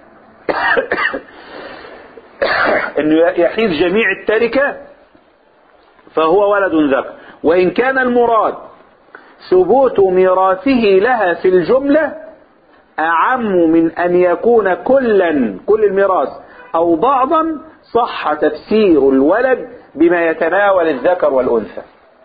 إنه يحيز جميع التركة فهو ولد ذكر وإن كان المراد ثبوت ميراثه لها في الجملة أعم من أن يكون كلا كل الميراث أو بعضا صح تفسير الولد بما يتناول الذكر والأنثى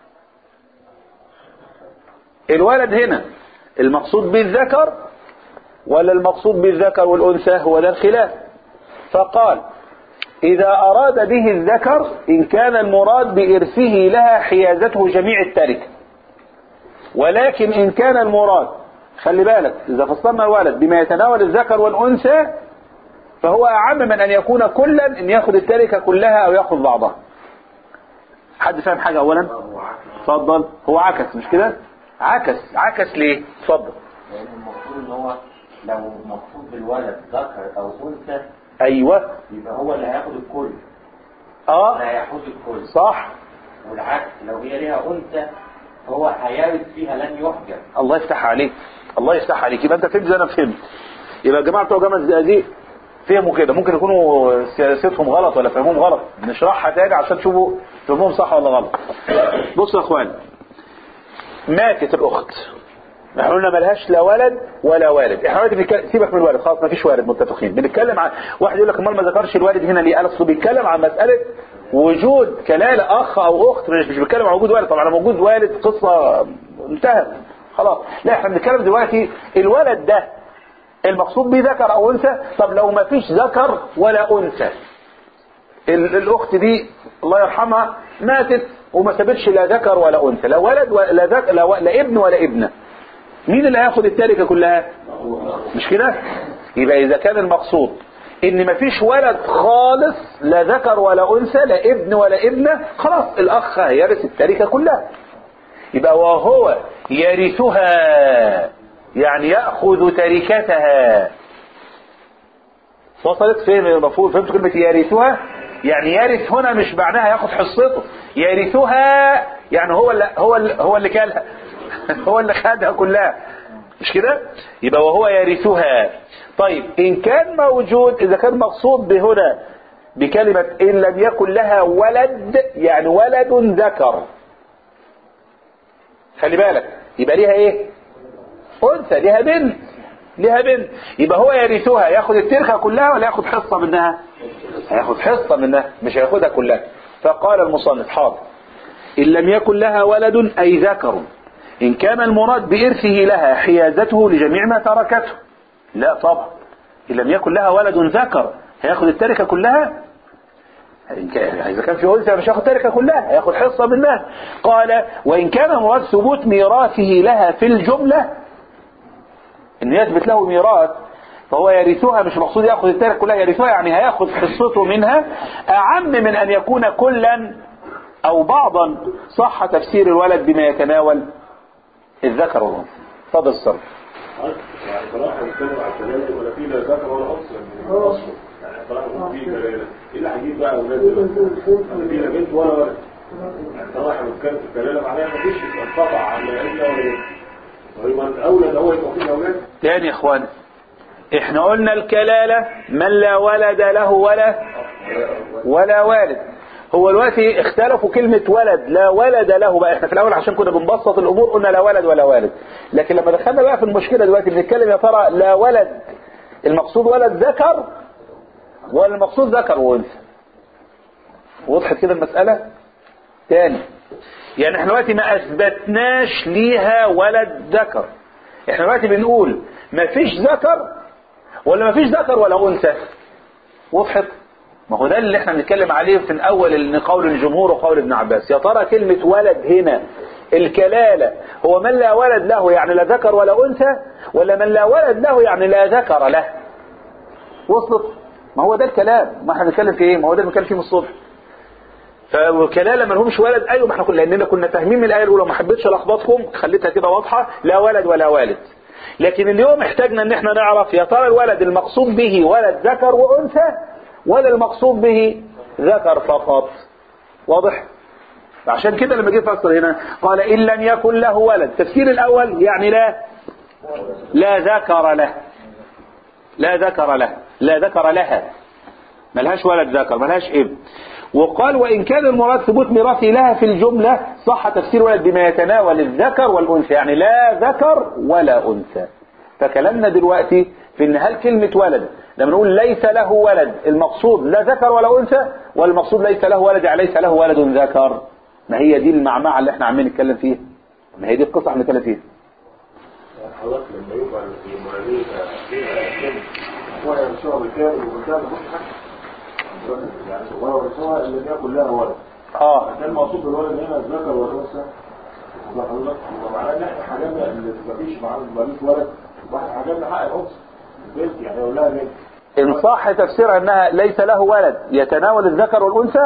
الولد هنا المقصود بالذكر ولا المقصود بالذكر والأنثى هو ده الخلاف فقال إذا أراد به الذكر إن كان المراد بإرثه لها حيازته جميع التركة ولكن إن كان المراد خلي بالك إذا فصلنا الولد بما يتناول الذكر والأنثى فهو أعم من أن يكون كلا إن يأخذ التركة كلها أو يأخذ بعضها حد فاهم حاجة أولا اتفضل هو عكس مش كده عكس عكس ليه اتفضل لأن المفروض إن هو لو مقصود بالولد ذكر أو أنثى أيوة يبقى هو اللي هياخد الكل اه لا هياخد الكل صح والعكس لو هي ليها أنثى هو هيرث فيها لن يحجب الله يفتح عليك الله يفتح عليك يبقى انت فهمت زي انا فهمت يبقى الجماعه بتوع جامعه الزقازيق فهموا كده ممكن يكونوا سياستهم غلط ولا فهمهم غلط نشرحها تاني عشان تشوفوا فهمهم صح ولا غلط بصوا يا اخوان ماتت الاخت احنا قلنا ملهاش لا ولد ولا والد احنا دلوقتي بنتكلم سيبك من الوالد خلاص مفيش والد متفقين بنتكلم عن واحد يقول لك امال ما ذكرش الوالد هنا ليه قال اصله بيتكلم عن مساله وجود كلاله اخ او اخت مش مش بيتكلم عن وجود والد طبعا لو موجود والد قصه انتهت خلاص لا احنا بنتكلم دلوقتي الولد ده المقصود به ذكر او انثى طب لو ما فيش ذكر ولا انثى ال- الاخت دي الله يرحمها ماتت وما سابتش لا ذكر ولا انثى لا ولد ولا ذكر لا, و- لا ابن ولا ابنه مين اللي هياخد التركه كلها مش كده يبقى اذا كان المقصود ان مفيش ولد خالص لا ذكر ولا انثى لا ابن ولا ابنه خلاص الاخ هيرث التركه كلها يبقى وهو يرثها يعني يأخذ تركتها وصلت فين المفروض فهمت كلمة يرثها يعني يرث هنا مش معناها ياخد حصته يرثها يعني هو اللي هو اللي هو اللي كلها هو اللي خدها كلها مش كده يبقى وهو يرثها طيب ان كان موجود اذا كان مقصود بهنا بكلمة ان لم يكن لها ولد يعني ولد ذكر خلي بالك يبقى ليها ايه انثى ليها بنت ليها بنت يبقى هو يرثها ياخد التركه كلها ولا ياخد حصه منها هياخد حصه منها مش هياخدها كلها فقال المصنف حاضر ان لم يكن لها ولد اي ذكر ان كان المراد بارثه لها حيازته لجميع ما تركته لا طبعا ان لم يكن لها ولد ذكر هياخد التركه كلها إن كان- إذا كان في أنثى مش هياخد تركة كلها هياخد حصة منها قال وإن كان مراد ثبوت ميراثه لها في الجملة إن يثبت له ميراث فهو يرثها مش مقصود ياخذ التركة كلها يرثها يعني هياخذ حصته منها أعم من أن يكون كلا أو بعضا صح تفسير الولد بما يتناول الذكر والأنثى تفضل الصرف يعني صراحة بنتكلم على الكلام ولا في لا ذكر ولا أنثى من الأصل يعني صراحة في كلام إيه اللي هيجيب بقى أولاد دلوقتي؟ لا في لا بنت ولا ولد يعني صراحة بنتكلم في الكلام معناها مفيش انقطع عن لا ابن ولا بنت ويبقى الأولى ده هو يبقى فيه أولاد تاني يا إخوان إحنا قلنا الكلالة من لا ولد له ولا ولا والد هو دلوقتي اختلفوا كلمة ولد لا ولد له بقى احنا في الأول عشان كنا بنبسط الأمور قلنا لا ولد ولا والد لكن لما دخلنا بقى في المشكلة دلوقتي بنتكلم يا ترى لا ولد المقصود ولد ذكر ولا المقصود ذكر وأنثى وضحت كده المسألة تاني يعني احنا دلوقتي ما أثبتناش ليها ولد ذكر احنا دلوقتي بنقول ما فيش ذكر ولا ما فيش ذكر ولا أنثى وضحت ما هو ده اللي احنا بنتكلم عليه في الاول ان قول الجمهور وقول ابن عباس يا ترى كلمة ولد هنا الكلالة هو من لا ولد له يعني لا ذكر ولا انثى ولا من لا ولد له يعني لا ذكر له وصلت ما هو ده الكلام ما احنا بنتكلم في ايه ما هو ده اللي بنتكلم فيه من الصبح فالكلالة ما لهمش ولد ايوه ما احنا كنا لاننا كنا فاهمين من الايه الاولى ما حبيتش الخبطكم خليتها كده واضحه لا ولد ولا والد لكن اليوم احتاجنا ان احنا نعرف يا ترى الولد المقصود به ولد ذكر وانثى ولا المقصود به ذكر فقط واضح عشان كده لما جه فسر هنا قال ان لم يكن له ولد التفسير الاول يعني لا لا ذكر له لا ذكر له لا ذكر لها ملهاش ولد ذكر ملهاش ابن وقال وإن كان المراد ثبوت ميراثه لها في الجملة صح تفسير ولد بما يتناول الذكر والأنثى يعني لا ذكر ولا أنثى فكلامنا دلوقتي في ان هل كلمة ولد لما نقول ليس له ولد المقصود لا ذكر ولا أنثى والمقصود ليس له ولد يعني ليس له ولد ذكر ما هي دي المعمعة اللي احنا عمالين نتكلم فيها ما هي دي القصة احنا بنتكلم فيها حضرتك لما يبقى المعانية فيها هو يرسوها بالكامل وبالكامل مش حاجة يعني هو يرسوها اللي هي كلها ولد اه كان المقصود بالولد هنا الذكر والأنثى يبقى حضرتك يبقى معناه ان احنا حاجمنا اللي مفيش معاه مفيش ولد واحنا حاجمنا حق الأنثى البنت يعني يقول لها بنت إن صح تفسيرها أنها ليس له ولد يتناول الذكر والأنثى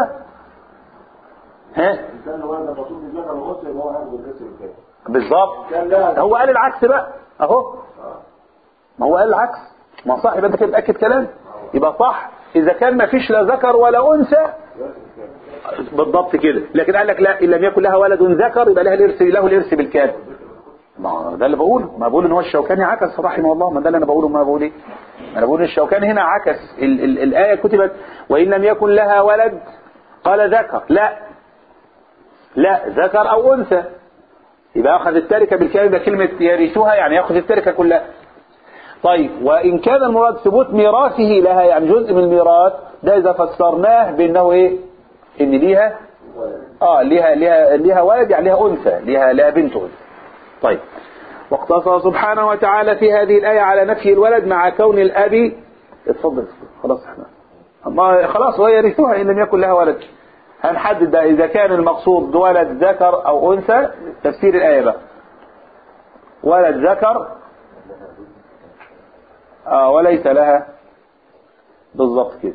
ها إن كان الولد المقصود بالذكر والأنثى يبقى هو هياخد الجسم الكامل بالظبط كان لها هو قال العكس بقى اهو ما هو قال العكس ما صح يبقى انت كده متاكد كلام يبقى صح اذا كان ما فيش لا ذكر ولا انثى بالضبط كده لكن قال لك لا ان لم يكن لها ولد ذكر يبقى لها الارث له الارث بالكامل ما هو ده اللي بقوله ما بقول ان هو الشوكاني عكس رحمه الله ما ده اللي انا بقوله ما بقول ايه انا بقول الشوكاني هنا عكس ال ال الايه كتبت وان لم يكن لها ولد قال ذكر لا لا ذكر او انثى يبقى أخذ التركة بالكامل ده كلمة يرثها يعني يأخذ التركة كلها طيب وإن كان المراد ثبوت ميراثه لها يعني جزء من الميراث ده إذا فسرناه بأنه إيه إن ليها آه ليها ليها ليها ولد يعني ليها أنثى ليها ليها بنت أنثى طيب واقتصر سبحانه وتعالى في هذه الآية على نفي الولد مع كون الأب اتفضل خلاص احنا ما خلاص وهي يرثها إن لم يكن لها ولد هنحدد بقى إذا كان المقصود ولد ذكر أو أنثى تفسير الآية بقى ولد ذكر آه وليس لها بالضبط كده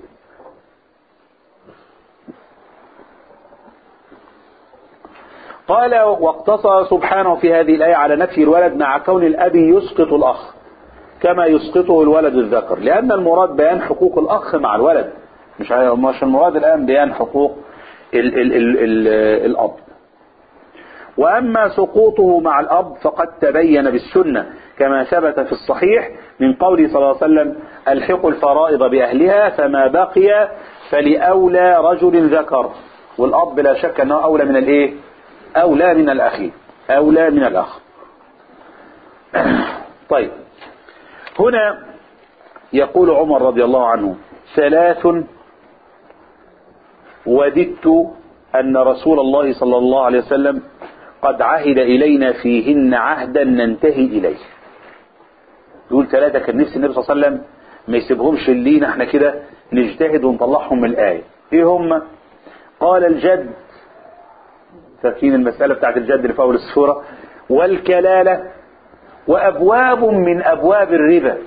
قال واقتصر سبحانه في هذه الآية على نفي الولد مع كون الأب يسقط الأخ كما يسقطه الولد الذكر لأن المراد بيان حقوق الأخ مع الولد مش مش المراد الآن بيان حقوق ال ال ال ال الأب وأما سقوطه مع الأب فقد تبين بالسنة كما ثبت في الصحيح من قوله صلى الله عليه وسلم الحقوا الفرائض بأهلها فما بقي فلأولى رجل ذكر والأب لا شك أنه أولى من الإيه أولى من الأخ أولى من الأخ طيب هنا يقول عمر رضي الله عنه ثلاث وددت أن رسول الله صلى الله عليه وسلم قد عهد إلينا فيهن عهدا ننتهي إليه يقول ثلاثة كان نفسي النبي صلى الله عليه وسلم ما يسيبهمش لينا احنا كده نجتهد ونطلعهم من الآية ايه هم قال الجد فاكرين المسألة بتاعت الجد اللي في أول السورة والكلالة وأبواب من أبواب الربا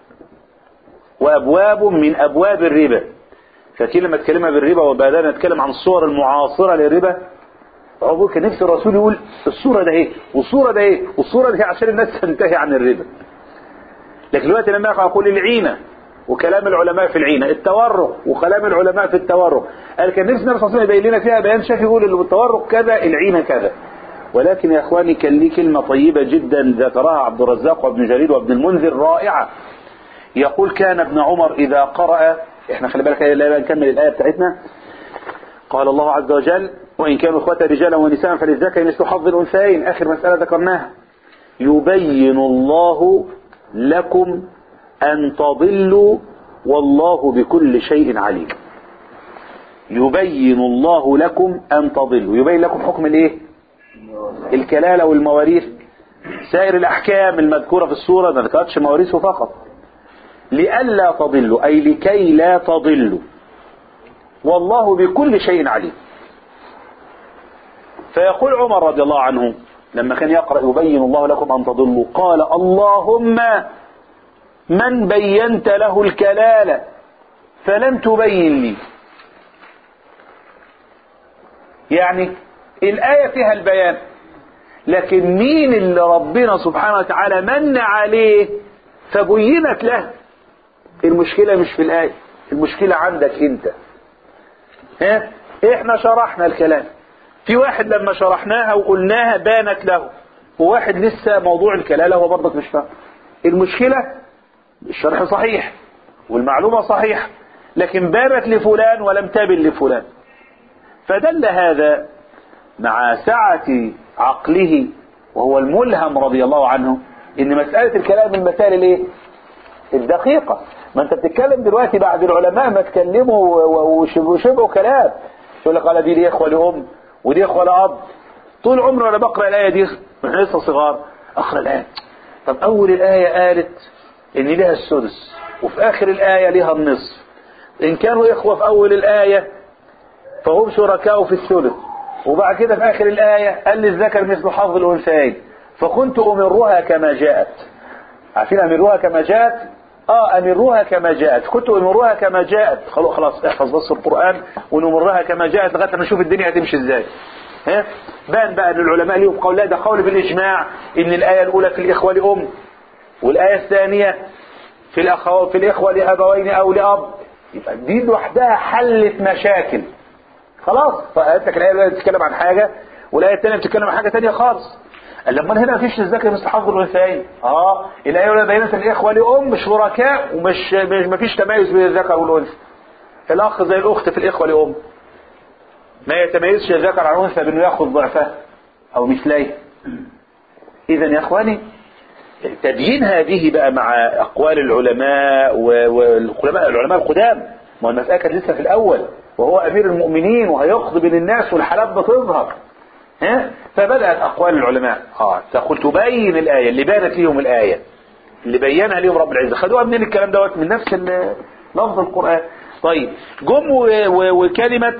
وأبواب من أبواب الربا فاكرين لما اتكلمنا بالربا وبدأنا نتكلم عن الصور المعاصرة للربا عبور كان نفس الرسول يقول الصورة ده ايه والصورة ده ايه والصورة ده إيه عشان الناس تنتهي عن الربا لكن دلوقتي لما يقول العينة وكلام العلماء في العينة التورق وكلام العلماء في التورق قال كان نفس النبي صلى الله عليه وسلم يبين لنا فيها بيان شافي يقول اللي التورق كذا العينة كذا ولكن يا اخواني كان لي كلمة طيبة جدا ذكرها عبد الرزاق وابن جرير وابن المنذر رائعة يقول كان ابن عمر إذا قرأ احنا خلي بالك لا نكمل الآية بتاعتنا قال الله عز وجل وإن كانوا إخوة رجالا ونساء فللذكر مثل حظ الأنثيين آخر مسألة ذكرناها يبين الله لكم أن تضلوا والله بكل شيء عليم يبين الله لكم أن تضلوا يبين لكم حكم الايه الكلالة والمواريث سائر الأحكام المذكورة في السورة ما ذكرتش مواريثه فقط لئلا تضلوا أي لكي لا تضلوا والله بكل شيء عليم فيقول عمر رضي الله عنه لما كان يقرأ يبين الله لكم أن تضلوا قال اللهم من بينت له الكلالة فلم تبين لي يعني الآية فيها البيان لكن مين اللي ربنا سبحانه وتعالى من عليه فبينت له المشكلة مش في الآية المشكلة عندك انت ها احنا شرحنا الكلام في واحد لما شرحناها وقلناها بانت له وواحد لسه موضوع الكلالة هو برضك مش فاهم المشكلة الشرح صحيح والمعلومة صحيحة لكن بانت لفلان ولم تبن لفلان فدل هذا مع سعة عقله وهو الملهم رضي الله عنه ان مسألة الكلام من المسائل الايه الدقيقة ما انت بتتكلم دلوقتي بعد العلماء ما اتكلموا وشبهوا كلام يقول لك قال دي ليه اخوة لام ودي اخوة لاب طول عمري انا بقرا الايه دي واحنا لسه صغار اقرا الايه طب اول الايه قالت ان لها السدس وفي اخر الايه لها النصف ان كانوا اخوة في اول الايه فهم شركاء في الثلث وبعد كده في اخر الايه قال للذكر مثل حظ الانثيين فكنت امرها كما جاءت عارفين امرها كما جاءت اه امروها كما جاءت كنت امروها كما جاءت خلاص خلاص احفظ بس القرآن ونمرها كما جاءت لغايه ما نشوف الدنيا هتمشي ازاي ها بان بقى ان العلماء ليهم قول لا ده قول بالاجماع ان الايه الاولى في الاخوه لام والايه الثانيه في الاخوه في الاخوه لابوين او لاب يبقى دي لوحدها حلت مشاكل خلاص فقالت لك الايه الاولى بتتكلم عن حاجه والايه الثانيه بتتكلم عن حاجه ثانيه خالص لما هنا مفيش الذكر مثل حظ الانثيين اه الايه الاولى بينت الاخوه لام شركاء ومش مش مفيش تميز بين الذكر والانثى الاخ زي الاخت في الاخوه لام ما يتميزش الذكر عن الانثى بانه ياخذ ضعفه او مثليه اذا يا اخواني تبيين هذه بقى مع اقوال العلماء والعلماء العلماء القدام ما المساله كانت لسه في الاول وهو امير المؤمنين وهيقضي بين الناس والحالات بتظهر ها فبدأت أقوال العلماء اه تقول تبين الآية اللي بانت لهم الآية اللي بينها لهم رب العزة خدوها منين الكلام دوت من نفس لفظ القرآن طيب جم وكلمة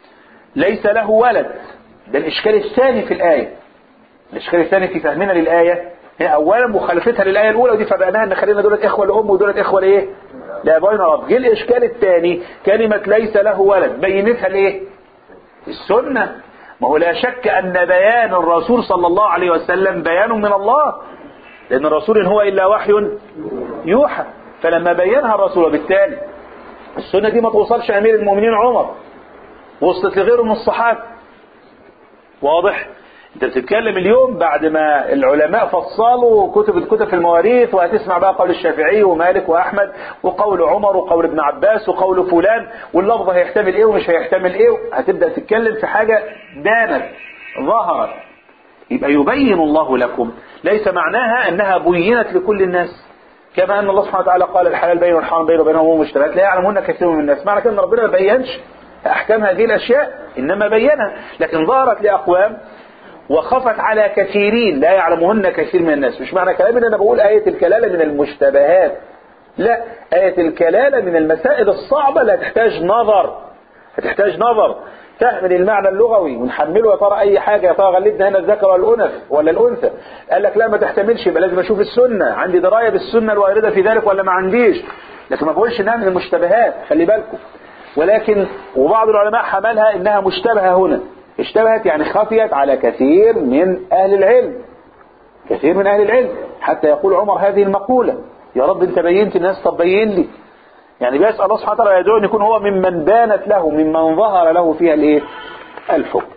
ليس له ولد ده الإشكال الثاني في الآية الإشكال الثاني في فهمنا للآية هي أولا مخالفتها للآية الأولى ودي فرقناها إن خلينا دولت إخوة لأم ودولت إخوة لإيه؟ لأبوين رب جه الإشكال الثاني كلمة ليس له ولد بينتها لإيه؟ السنة ما هو لا شك أن بيان الرسول صلى الله عليه وسلم بيان من الله لأن الرسول إن هو إلا وحي يوحى فلما بينها الرسول وبالتالي السنة دي ما توصلش أمير المؤمنين عمر وصلت لغيره من الصحابة واضح انت بتتكلم اليوم بعد ما العلماء فصلوا كتب الكتب في المواريث وهتسمع بقى قول الشافعي ومالك واحمد وقول عمر وقول ابن عباس وقول فلان واللفظ هيحتمل ايه ومش هيحتمل ايه هتبدا تتكلم في حاجه بانت ظهرت يبقى يبين الله لكم ليس معناها انها بينت لكل الناس كما ان الله سبحانه وتعالى قال الحلال بين والحرام بين وبينهم امور مشتبهات لا يعلمون كثير من الناس معنى كده ان ربنا ما بينش احكام هذه الاشياء انما بينها لكن ظهرت لاقوام وخفت على كثيرين لا يعلمهن كثير من الناس مش معنى كلامي ان انا بقول آية الكلالة من المشتبهات لا آية الكلالة من المسائل الصعبة لا تحتاج نظر هتحتاج نظر تحمل المعنى اللغوي ونحمله يا ترى اي حاجة يا ترى غلبنا هنا الذكر ولا الانثى ولا الانثى قال لك لا ما تحتملش يبقى لازم اشوف السنة عندي دراية بالسنة الواردة في ذلك ولا ما عنديش لكن ما بقولش انها من المشتبهات خلي بالكم ولكن وبعض العلماء حملها انها مشتبهة هنا اشتبهت يعني خفيت على كثير من أهل العلم كثير من أهل العلم حتى يقول عمر هذه المقولة يا رب انت بينت الناس طب بين لي يعني بيسأل الله سبحانه وتعالى يدعو أن يكون هو ممن بانت له ممن ظهر له فيها الايه الحكم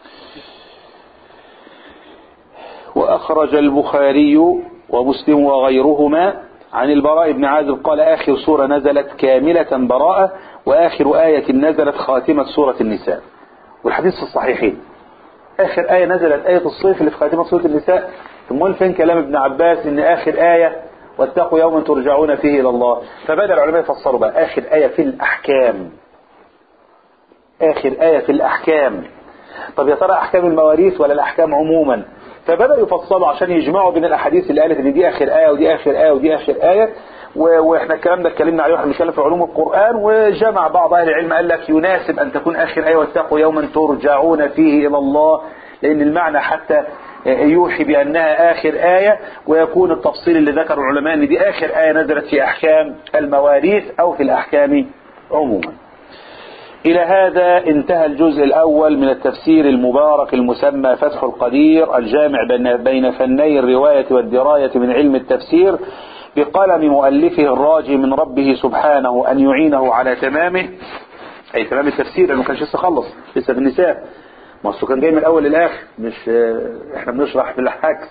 وأخرج البخاري ومسلم وغيرهما عن البراء بن عازب قال آخر سورة نزلت كاملة براءة وآخر آية نزلت خاتمة سورة النساء والحديث في الصحيحين آخر آية نزلت آية الصيف اللي في خاتمة سورة النساء ثم فين كلام ابن عباس إن آخر آية واتقوا يوما ترجعون فيه إلى الله فبدأ العلماء يفسروا بقى آخر آية في الأحكام آخر آية في الأحكام طب يا ترى أحكام المواريث ولا الأحكام عموما فبدأوا يفصلوا عشان يجمعوا بين الأحاديث اللي قالت إن دي آخر آية ودي آخر آية ودي آخر آية واحنا الكلام ده اتكلمنا عليه واحنا بنتكلم في علوم القرآن وجمع بعض اهل العلم قال لك يناسب ان تكون اخر ايه واتقوا يوما ترجعون فيه الى الله لان المعنى حتى يوحي بانها اخر ايه ويكون التفصيل اللي ذكره العلماء ان دي اخر ايه نزلت في احكام المواريث او في الاحكام عموما إلى هذا انتهى الجزء الأول من التفسير المبارك المسمى فتح القدير الجامع بين فني الرواية والدراية من علم التفسير بقلم مؤلفه الراجي من ربه سبحانه أن يعينه على تمامه أي تمام التفسير لأنه كانش لسه خلص لسه في النساء ما أصله كان جاي من الأول للآخر مش إحنا بنشرح بالعكس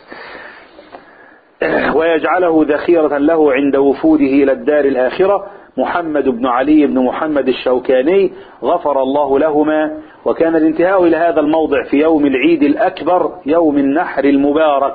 ويجعله ذخيرة له عند وفوده إلى الدار الآخرة محمد بن علي بن محمد الشوكاني غفر الله لهما وكان الانتهاء إلى هذا الموضع في يوم العيد الأكبر يوم النحر المبارك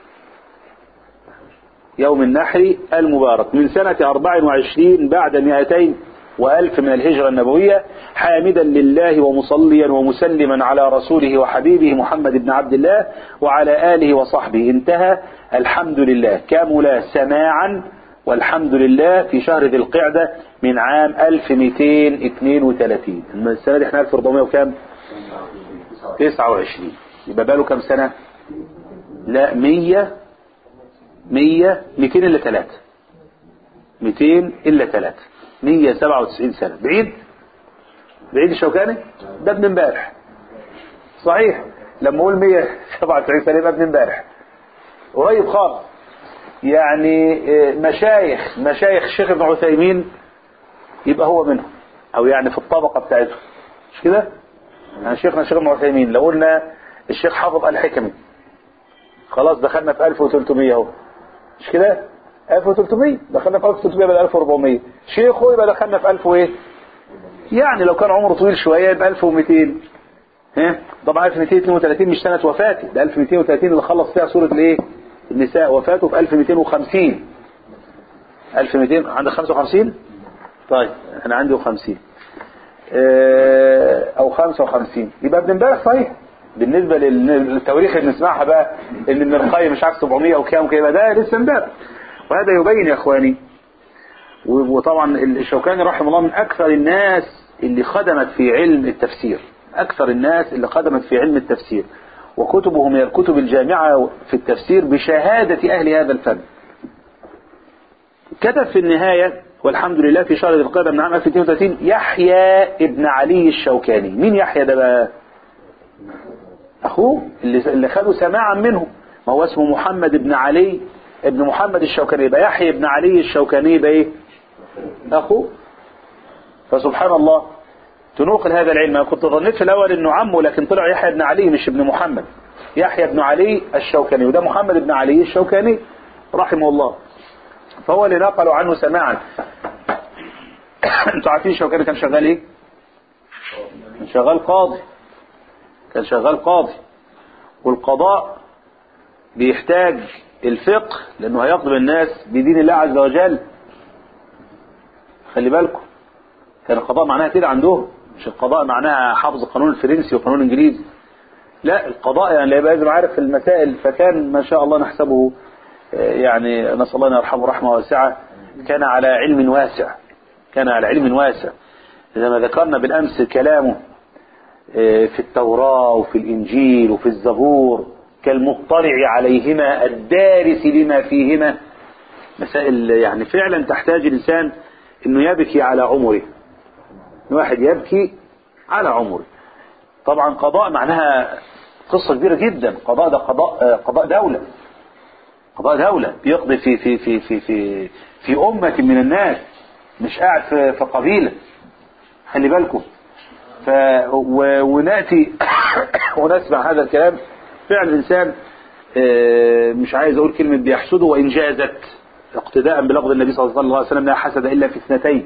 يوم النحر المبارك من سنة 24 بعد 200 وألف من الهجرة النبوية حامدا لله ومصليا ومسلما على رسوله وحبيبه محمد بن عبد الله وعلى آله وصحبه انتهى الحمد لله كامل سماعا والحمد لله في شهر ذي القعدة من عام 1232 السنة دي احنا 1400 وكام 29 يبقى باله كام سنة لا 100 100 200 إلا 3 200 إلا 3 197 سنة بعيد بعيد الشوكاني ده ابن امبارح صحيح لما اقول 197 سنة يبقى ابن امبارح قريب خالص يعني مشايخ مشايخ الشيخ ابن عثيمين يبقى هو منهم او يعني في الطبقة بتاعته مش كده يعني شيخنا الشيخ ابن عثيمين لو قلنا الشيخ حافظ الحكمي خلاص دخلنا في 1300 اهو مش كده 1300 دخلنا في 1300 بدل 1400 شيخه يبقى دخلنا في 1000 وايه يعني لو كان عمره طويل شويه يبقى 1200 ها طبعا 1232 مش سنه وفاته ده 1230 اللي خلص فيها سوره الايه النساء وفاته في 1250 1200 عندك 55 طيب انا عندي 50 او 55 يبقى ابن امبارح صحيح بالنسبة للتواريخ اللي بنسمعها بقى اللي من القيم مش عارف 700 او كام كده ده لسه امبارح وهذا يبين يا اخواني وطبعا الشوكاني رحمه الله من اكثر الناس اللي خدمت في علم التفسير اكثر الناس اللي خدمت في علم التفسير وكتبه من الكتب الجامعة في التفسير بشهادة اهل هذا الفن كتب في النهاية والحمد لله في شهر ذي القعدة من عام 1230 يحيى ابن علي الشوكاني مين يحيى ده بقى أخوه اللي اللي خدوا سماعا منه ما هو اسمه محمد بن علي ابن محمد الشوكاني يبقى يحيى بن علي الشوكاني يبقى إيه أخوه فسبحان الله تنوقل هذا العلم أنا كنت ظنيت في الأول إنه عمه لكن طلع يحيى بن علي مش ابن محمد يحيى بن علي الشوكاني وده محمد بن علي الشوكاني رحمه الله فهو اللي نقلوا عنه سماعا انتوا عارفين الشوكاني كان شغال ايه كان شغال قاضي كان شغال قاضي والقضاء بيحتاج الفقه لانه هيخدم الناس بدين الله عز وجل خلي بالكم كان القضاء معناها كده عندهم مش القضاء معناها حفظ القانون الفرنسي والقانون الانجليزي لا القضاء يعني يبقى لازم عارف المسائل فكان ما شاء الله نحسبه آه، يعني نسأل الله أن يرحمه رحمة واسعة كان على علم واسع كان على علم واسع إذا ما ذكرنا بالأمس كلامه آه، في التوراة وفي الإنجيل وفي الزبور كالمطلع عليهما الدارس لما فيهما مسائل يعني فعلا تحتاج الإنسان أنه يبكي على عمره الواحد يبكي على عمره طبعا قضاء معناها قصة كبيرة جدا قضاء ده قضاء آه، قضاء دولة قضاء دولة بيقضي في في في في في في أمة من الناس مش قاعد في في قبيلة خلي بالكم ف و- وناتي ونسمع هذا الكلام فعلا الإنسان آه، مش عايز أقول كلمة بيحسده وإن جازت اقتداء بلفظ النبي صلى الله عليه وسلم لا حسد إلا في اثنتين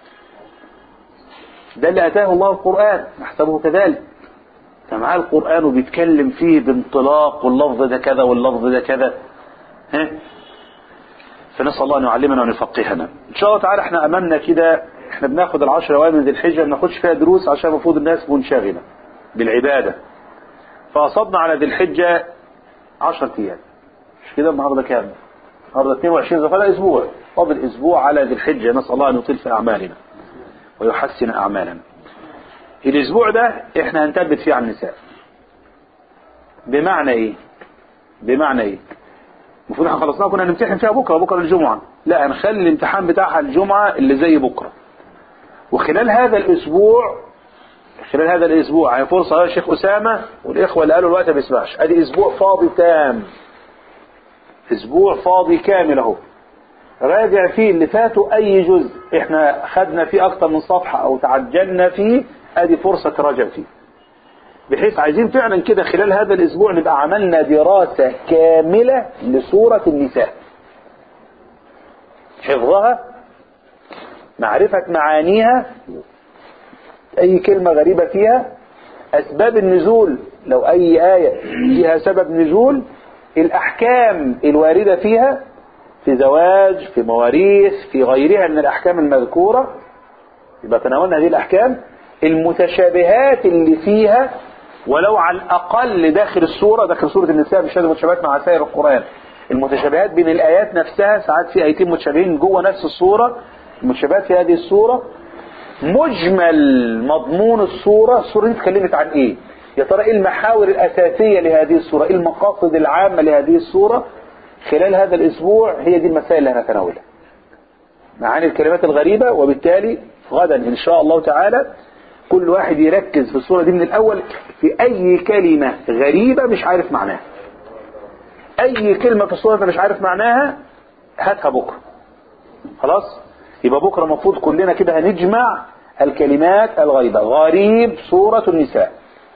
ده اللي أتاه الله القرآن نحسبه كذلك فمعاه القرآن وبيتكلم فيه بانطلاق واللفظ ده كذا واللفظ ده كذا ها فنسأل الله أن يعلمنا وأن يفقهنا إن شاء الله تعالى احنا أمامنا كده احنا بناخد العشر أوائل من ذي الحجة ما بناخدش فيها دروس عشان المفروض الناس منشغلة بالعبادة فأصبنا على ذي الحجة 10 أيام مش كده النهارده كام؟ النهارده 22 ذو القعدة أسبوع فاضل أسبوع على ذي الحجة نسأل الله أن يطيل في أعمالنا ويحسن أعمالنا الأسبوع ده احنا هنثبت فيه على النساء بمعنى إيه؟ بمعنى إيه؟ المفروض احنا خلصناها كنا نمتحن فيها بكره بكره الجمعه لا هنخلي الامتحان بتاعها الجمعه اللي زي بكره وخلال هذا الاسبوع خلال هذا الاسبوع هي فرصه يا شيخ اسامه والاخوه اللي قالوا الوقت ما بيسمعش ادي اسبوع فاضي تام اسبوع فاضي كامل اهو راجع فيه اللي فاتوا اي جزء احنا خدنا فيه اكتر من صفحه او تعجلنا فيه ادي فرصه تراجع فيه بحيث عايزين فعلا كده خلال هذا الاسبوع نبقى عملنا دراسة كاملة لسورة النساء حفظها معرفة معانيها اي كلمة غريبة فيها اسباب النزول لو اي آية فيها سبب نزول الاحكام الواردة فيها في زواج في مواريث في غيرها من الاحكام المذكورة يبقى تناولنا هذه الاحكام المتشابهات اللي فيها ولو على الأقل داخل السورة داخل سورة النساء مش لازم متشابهات مع سائر القرآن المتشابهات بين الآيات نفسها ساعات في آيتين متشابهين جوه نفس السورة المتشابهات في هذه السورة مجمل مضمون السورة السورة دي اتكلمت عن ايه يا ترى ايه المحاور الأساسية لهذه السورة ايه المقاصد العامة لهذه السورة خلال هذا الأسبوع هي دي المسائل اللي هنتناولها معاني الكلمات الغريبة وبالتالي غدا إن شاء الله تعالى كل واحد يركز في الصورة دي من الأول في أي كلمة غريبة مش عارف معناها أي كلمة في الصورة أنت مش عارف معناها هاتها بكرة خلاص يبقى بكرة المفروض كلنا كده هنجمع الكلمات الغريبة غريب سورة النساء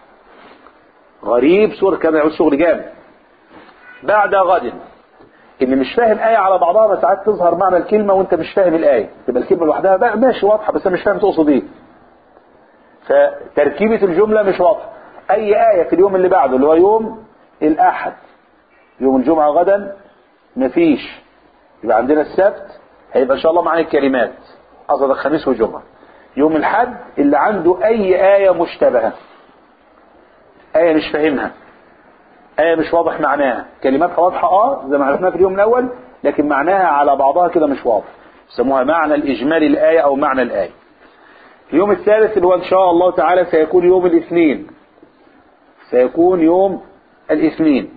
غريب سورة كما يعود شغل جامد بعد غد ان مش فاهم آية على بعضها بس ساعات تظهر معنى الكلمة وانت مش فاهم الآية تبقى الكلمة لوحدها بقى ماشي واضحة بس انا مش فاهم تقصد ايه فتركيبة الجملة مش واضحة أي آية في اليوم اللي بعده اللي هو يوم الأحد يوم الجمعة غدا مفيش يبقى عندنا السبت هيبقى إن شاء الله معانا الكلمات قصد الخميس والجمعة يوم الحد اللي عنده أي آية مشتبهة آية مش فاهمها آية مش واضح معناها كلماتها واضحة اه زي ما عرفناها في اليوم الأول لكن معناها على بعضها كده مش واضح يسموها معنى الإجمالي الآية أو معنى الآية اليوم الثالث اللي هو إن شاء الله تعالى سيكون يوم الاثنين سيكون يوم الاثنين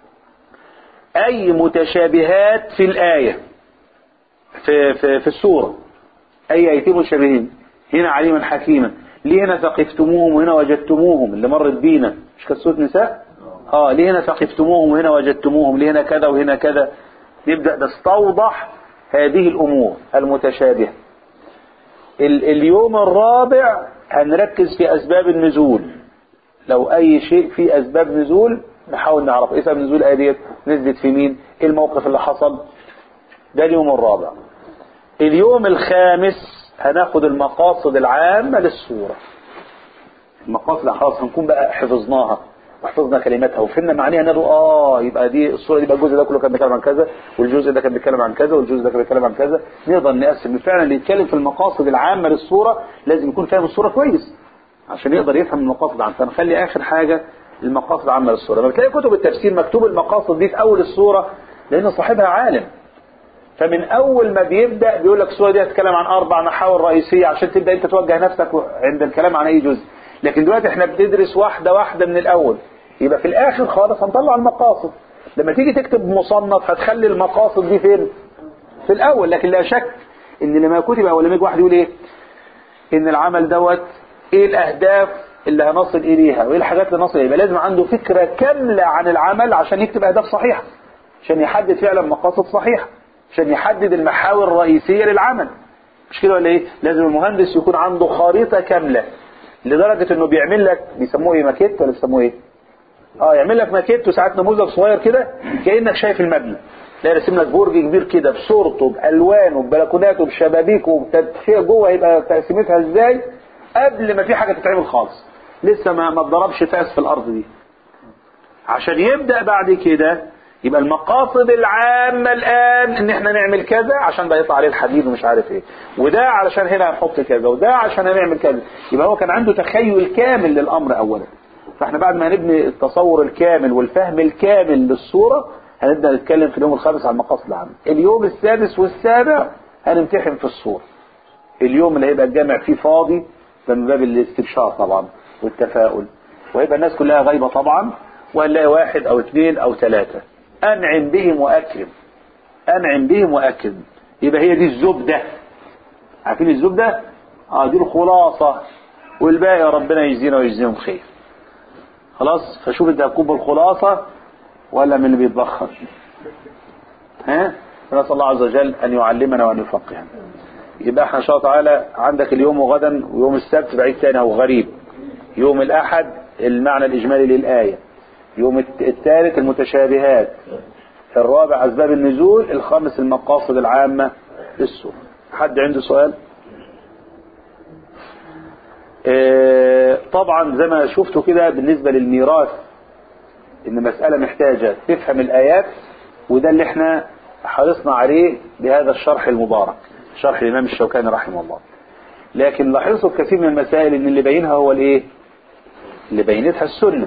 أي متشابهات في الآية في, في, في السورة أي آيتين متشابهين هنا عليما حكيما ليه هنا ثقفتموهم وهنا وجدتموهم اللي مرت بينا مش كانت سورة نساء اه ليه هنا ثقفتموهم وهنا وجدتموهم ليه هنا كذا وهنا كذا نبدأ نستوضح هذه الأمور المتشابهة ال اليوم الرابع هنركز في أسباب النزول لو أي شيء فيه أسباب نزول نحاول نعرف إيه سبب نزول الآية ديت نزلت في مين إيه الموقف اللي حصل ده اليوم الرابع اليوم الخامس هناخد المقاصد العامة للسورة المقاصد خلاص هنكون بقى حفظناها وحفظنا كلماتها وفهمنا معانيها نقول اه يبقى دي الصوره دي بقى الجزء ده كله كان بيتكلم عن كذا والجزء ده كان بيتكلم عن كذا والجزء ده كان بيتكلم عن كذا نقدر نقسم فعلا اللي يتكلم في المقاصد العامه للصوره لازم يكون فاهم الصوره كويس عشان يقدر يفهم المقاصد العامه فنخلي اخر حاجه المقاصد العامه للصوره لما تلاقي كتب التفسير مكتوب المقاصد دي في اول الصوره لان صاحبها عالم فمن اول ما بيبدا بيقول لك الصوره دي هتتكلم عن اربع محاور رئيسيه عشان تبدا انت توجه نفسك عند الكلام عن اي جزء لكن دلوقتي احنا بندرس واحده واحده من الاول يبقى في الاخر خالص هنطلع المقاصد لما تيجي تكتب مصنف هتخلي المقاصد دي فين في الاول لكن لا شك ان لما كتب اول لما يجي واحد يقول ايه ان العمل دوت ايه الاهداف اللي هنصل اليها وايه الحاجات اللي نصل اليها لازم عنده فكره كامله عن العمل عشان يكتب اهداف صحيحه عشان يحدد فعلا مقاصد صحيحه عشان يحدد المحاور الرئيسيه للعمل مش كده ولا ايه لازم المهندس يكون عنده خريطه كامله لدرجه انه بيعمل لك بيسموه ايه ماكيت ولا بيسموه ايه اه يعمل لك ماكيت وساعات نموذج صغير كده كانك شايف المبنى لا رسم لك برج كبير كده بصورته بالوانه ببلكوناته بشبابيكه بتدفئه جوه هيبقى تقسيمتها ازاي قبل ما في حاجه تتعمل خالص لسه ما ما اتضربش فاس في الارض دي عشان يبدا بعد كده يبقى المقاصد العامة الآن إن إحنا نعمل كذا عشان بقى يطلع عليه الحديد ومش عارف إيه وده علشان هنا هنحط كذا وده عشان هنعمل كذا يبقى هو كان عنده تخيل كامل للأمر أولا فإحنا بعد ما هنبني التصور الكامل والفهم الكامل للصورة هنبدأ نتكلم في اليوم الخامس عن المقاصد العامة اليوم السادس والسابع هنمتحن في الصورة اليوم اللي هيبقى الجامع فيه فاضي ده من باب الاستبشار طبعا والتفاؤل وهيبقى الناس كلها غايبة طبعا وهنلاقي واحد أو اثنين أو ثلاثة أنعم بهم وأكرم أنعم بهم وأكرم يبقى هي دي الزبدة عارفين الزبدة؟ اه دي الخلاصة والباقي ربنا يجزينا ويجزيهم خير خلاص فشوف انت هتكون بالخلاصة ولا من اللي بيتبخر ها فنسأل الله عز وجل أن يعلمنا وأن يفقهنا يبقى احنا ان شاء الله تعالى عندك اليوم وغدا ويوم السبت بعيد تاني او غريب يوم الاحد المعنى الاجمالي للايه يوم الثالث المتشابهات الرابع اسباب النزول الخامس المقاصد العامه للسوره حد عنده سؤال اه طبعا زي ما شفتوا كده بالنسبه للميراث ان مساله محتاجه تفهم الايات وده اللي احنا حرصنا عليه بهذا الشرح المبارك شرح الإمام الشوكاني رحمه الله لكن لاحظوا كثير من المسائل ان اللي بينها هو الايه اللي بينتها السنة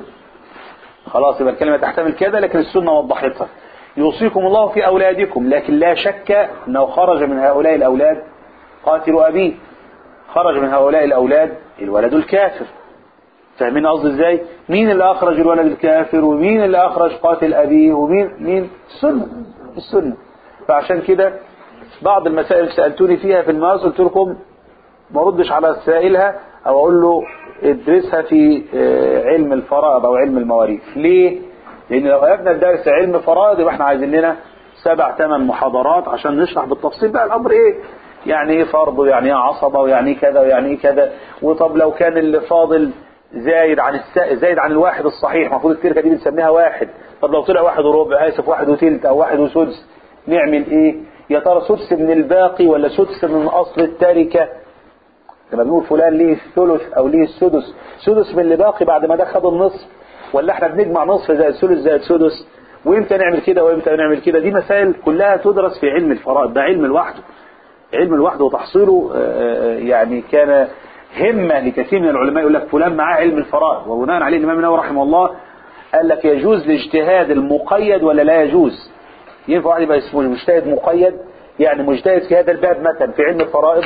خلاص يبقى الكلمة تحتمل كذا لكن السنة وضحتها يوصيكم الله في أولادكم لكن لا شك أنه خرج من هؤلاء الأولاد قاتل أبيه خرج من هؤلاء الأولاد الولد الكافر فاهمين قصدي ازاي مين اللي أخرج الولد الكافر ومين اللي أخرج قاتل أبيه ومين مين السنة السنة فعشان كده بعض المسائل سألتوني فيها في الماس قلت لكم ما ردش على سائلها او اقول له ادرسها في علم الفرائض او علم المواريث ليه لان لو قلبنا الدرس علم فرائض يبقى احنا عايزين لنا سبع ثمان محاضرات عشان نشرح بالتفصيل بقى الامر ايه يعني ايه فرض ويعني ايه عصبه ويعني ايه كذا ويعني ايه كذا وطب لو كان اللي فاضل زايد عن الس... زايد عن الواحد الصحيح المفروض التركه دي بنسميها واحد طب لو طلع واحد وربع اسف واحد وثلث او واحد وسدس نعمل ايه يا ترى سدس من الباقي ولا سدس من اصل التركه لما بنقول فلان ليه الثلث او ليه السدس سدس من اللي باقي بعد ما ده خد النصف ولا احنا بنجمع نصف زائد ثلث زائد سدس وامتى نعمل كده وامتى نعمل كده دي مسائل كلها تدرس في علم الفرائض ده علم لوحده علم لوحده وتحصيله يعني كان همة لكثير من العلماء يقول لك فلان معاه علم الفرائض وبناء عليه الإمام النووي رحمه الله قال لك يجوز الاجتهاد المقيد ولا لا يجوز ينفع واحد يبقى اسمه مجتهد مقيد يعني مجتهد في هذا الباب مثلا في علم الفرائض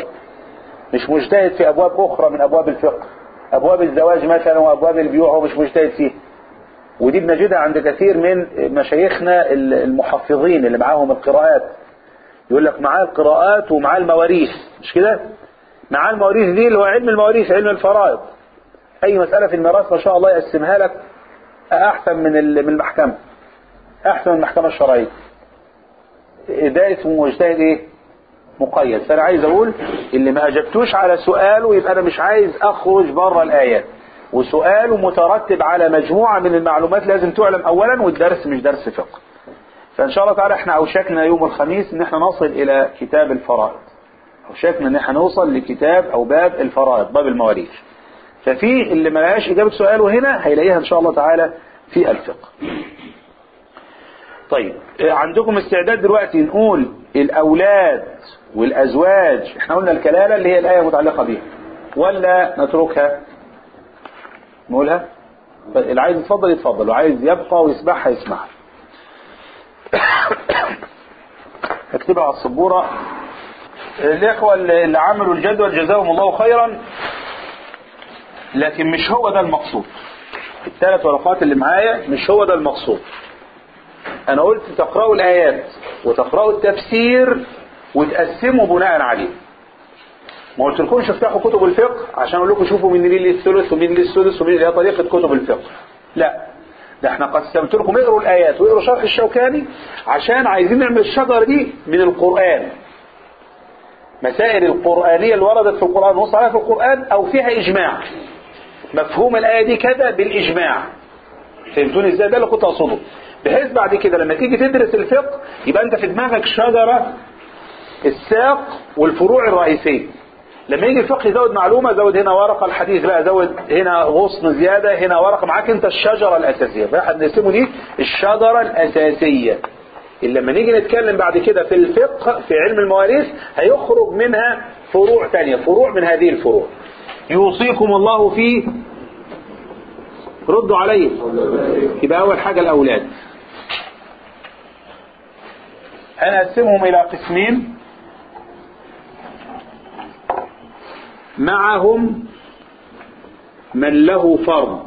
مش مجتهد في أبواب أخرى من أبواب الفقه أبواب الزواج مثلا وأبواب البيوع هو مش مجتهد فيه ودي بنجدها عند كثير من مشايخنا المحفظين اللي معاهم القراءات يقول لك معاه القراءات ومعاه المواريث مش كده معاه المواريث دي اللي هو علم المواريث علم الفرائض أي مسألة في الميراث ما شاء الله يقسمها لك احسن من ال- من المحكمه احسن من المحكمه الشرعيه ده اسمه مجتهد ايه مقيد فانا عايز اقول اللي ما اجبتوش على سؤاله يبقى انا مش عايز اخرج بره الايات وسؤاله مترتب على مجموعه من المعلومات لازم تعلم اولا والدرس مش درس فقه فان شاء الله تعالى احنا اوشكنا يوم الخميس ان احنا نصل الى كتاب الفرائض اوشكنا ان احنا نوصل لكتاب او باب الفرائض باب المواريث ففي اللي ما لقاش اجابه سؤاله هنا هيلاقيها ان شاء الله تعالى في الفقه طيب آه، عندكم استعداد دلوقتي نقول الاولاد والازواج احنا قلنا الكلاله اللي هي الايه المتعلقه بيها ولا نتركها نقولها طيب اللي عايز يتفضل يتفضل وعايز يبقى ويسمعها يسمعها اكتبها على السبوره الاخوه اللي اللي عملوا الجدول جزاهم الله خيرا لكن مش هو ده المقصود الثلاث ورقات اللي معايا مش هو ده المقصود انا قلت تقرأوا الايات وتقرأوا التفسير وتقسموا بناء عليه ما قلت لكمش افتحوا كتب الفقه عشان اقول لكم شوفوا مين ليه الثلث ومين ليه السدس ومين ليه طريقه كتب الفقه لا ده احنا قسمت لكم اقروا الايات واقروا شرح الشوكاني عشان عايزين نعمل الشجره دي من القران مسائل القرآنية اللي وردت في القرآن نص عليها في القرآن أو فيها إجماع مفهوم الآية دي كذا بالإجماع فهمتوني إزاي ده اللي كنت أقصده بحيث بعد كده لما تيجي تدرس الفقه يبقى أنت في دماغك شجرة الساق والفروع الرئيسية لما يجي الفقه يزود معلومة زود هنا ورقة الحديث بقى زود هنا غصن زيادة هنا ورقة معاك انت الشجرة الأساسية فاحد نسمه دي الشجرة الأساسية اللي لما نيجي نتكلم بعد كده في الفقه في علم المواريث هيخرج منها فروع تانية فروع من هذه الفروع يوصيكم الله في ردوا علي يبقى أول حاجة الأولاد هنقسمهم إلى قسمين معهم من له فرض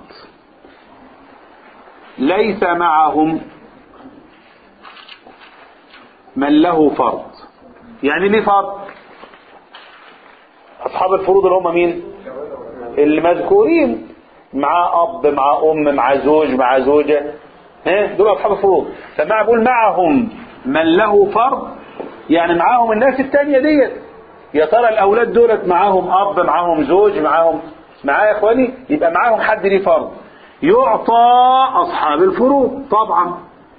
ليس معهم من له فرض يعني ليه فرض أصحاب الفروض اللي هم مين المذكورين مع أب مع أم مع زوج مع زوجة ها دول أصحاب الفروض فمع بقول معهم من له فرض يعني معاهم الناس التانية ديت يا ترى الأولاد دولت معاهم أب معاهم زوج معاهم معايا يا إخواني يبقى معاهم حد ليه فرض يعطى أصحاب الفروض طبعا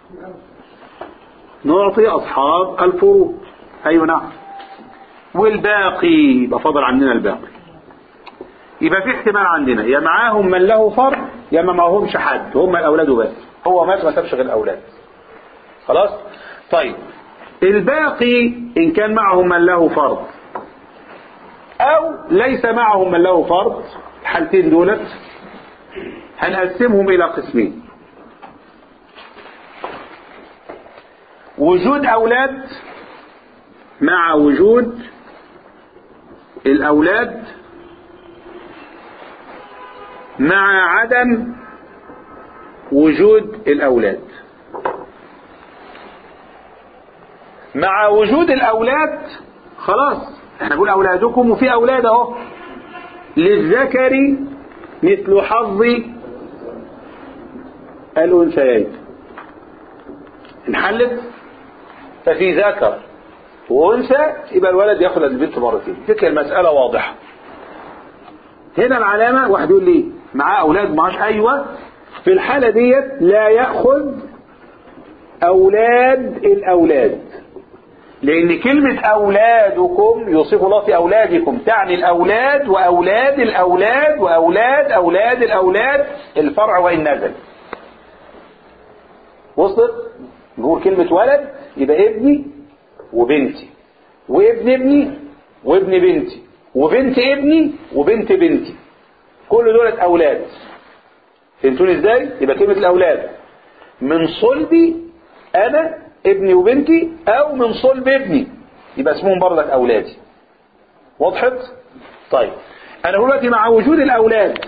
نعطي أصحاب الفروض أيوة نعم والباقي يبقى فضل عندنا الباقي يبقى في احتمال عندنا يا معاهم من له فرض يا ما معهمش حد هم الأولاد بس هو مات ما سابش غير الأولاد خلاص طيب الباقي إن كان معهم من له فرض أو ليس معهم من له فرض الحالتين دولت هنقسمهم إلى قسمين وجود أولاد مع وجود الأولاد مع عدم وجود الأولاد مع وجود الأولاد خلاص احنا نقول أولادكم وفي أولاد اهو للذكر مثل حظ الأنثيين انحلت ففي ذكر وأنثى يبقى الولد ياخد البنت مرتين فكرة المسألة واضحة هنا العلامة واحد يقول لي معاه أولاد معاش أيوة في الحالة ديت لا يأخذ أولاد الأولاد لأن كلمة أولادكم يوصف الله في أولادكم تعني الأولاد وأولاد الأولاد وأولاد أولاد الأولاد الفرع وإن نزل وصلت نقول كلمة ولد يبقى ابني وبنتي وابن ابني وابن بنتي وبنت ابني وبنت بنتي كل دولة أولاد فهمتوني ازاي؟ يبقى كلمة الأولاد من صلبي أنا ابني وبنتي أو من صلب ابني يبقى اسمهم برضك أولادي وضحت؟ طيب أنا دلوقتي مع وجود الأولاد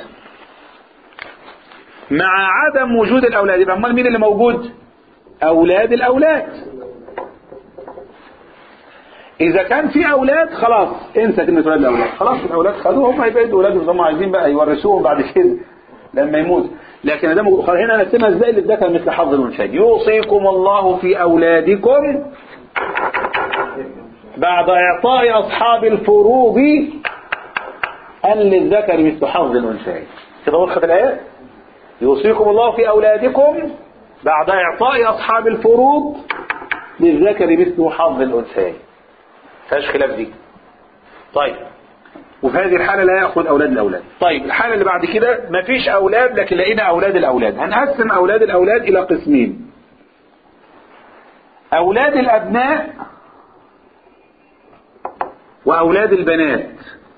مع عدم وجود الأولاد يبقى أمال مين اللي موجود؟ أولاد الأولاد إذا كان في أولاد خلاص انسى كلمة أولاد الأولاد خلاص الأولاد خدوهم هيبقى أولادهم زي ما عايزين بقى يورثوهم بعد كده لما يموت لكن ده موجود هنا نقسمها ازاي للذكر مثل حظ الانثيين يوصيكم الله في اولادكم بعد اعطاء اصحاب الفروض ان للذكر مثل حظ الانثيين كده وضحت الايه يوصيكم الله في اولادكم بعد اعطاء اصحاب الفروض للذكر مثل حظ الانثيين فيهاش خلاف دي طيب وفي هذه الحالة لا يأخذ أولاد الأولاد طيب الحالة اللي بعد كده مفيش أولاد لكن لقينا أولاد الأولاد هنقسم أولاد الأولاد إلى قسمين أولاد الأبناء وأولاد البنات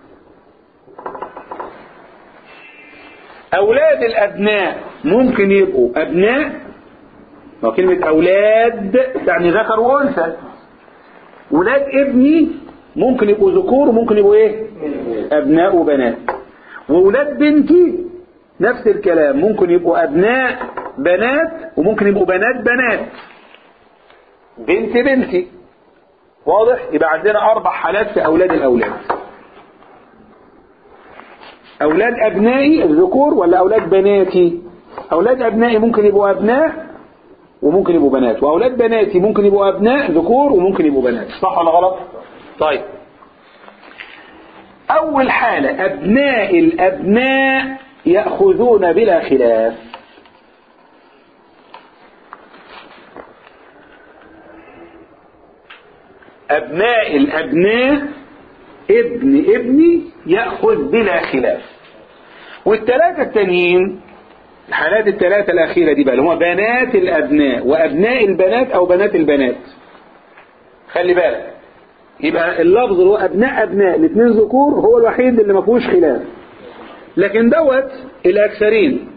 أولاد الأبناء ممكن يبقوا أبناء ما كلمة أولاد يعني ذكر وأنثى ولاد ابني ممكن يبقوا ذكور وممكن يبقوا ايه ابناء وبنات وولاد بنتي نفس الكلام ممكن يبقوا ابناء بنات وممكن يبقوا بنات بنات بنت بنتي واضح يبقى عندنا اربع حالات في اولاد الاولاد اولاد ابنائي الذكور ولا اولاد بناتي اولاد ابنائي ممكن يبقوا ابناء وممكن يبقوا بنات واولاد بناتي ممكن يبقوا ابناء ذكور وممكن يبقوا بنات صح ولا غلط طيب اول حالة ابناء الابناء يأخذون بلا خلاف ابناء الابناء ابن ابني يأخذ بلا خلاف والثلاثة التانيين الحالات الثلاثة الأخيرة دي بقى اللي هم بنات الأبناء وأبناء البنات أو بنات البنات خلي بالك يبقى اللفظ اللي هو أبناء أبناء الاثنين ذكور هو الوحيد اللي ما فيهوش خلاف لكن دوت الأكثرين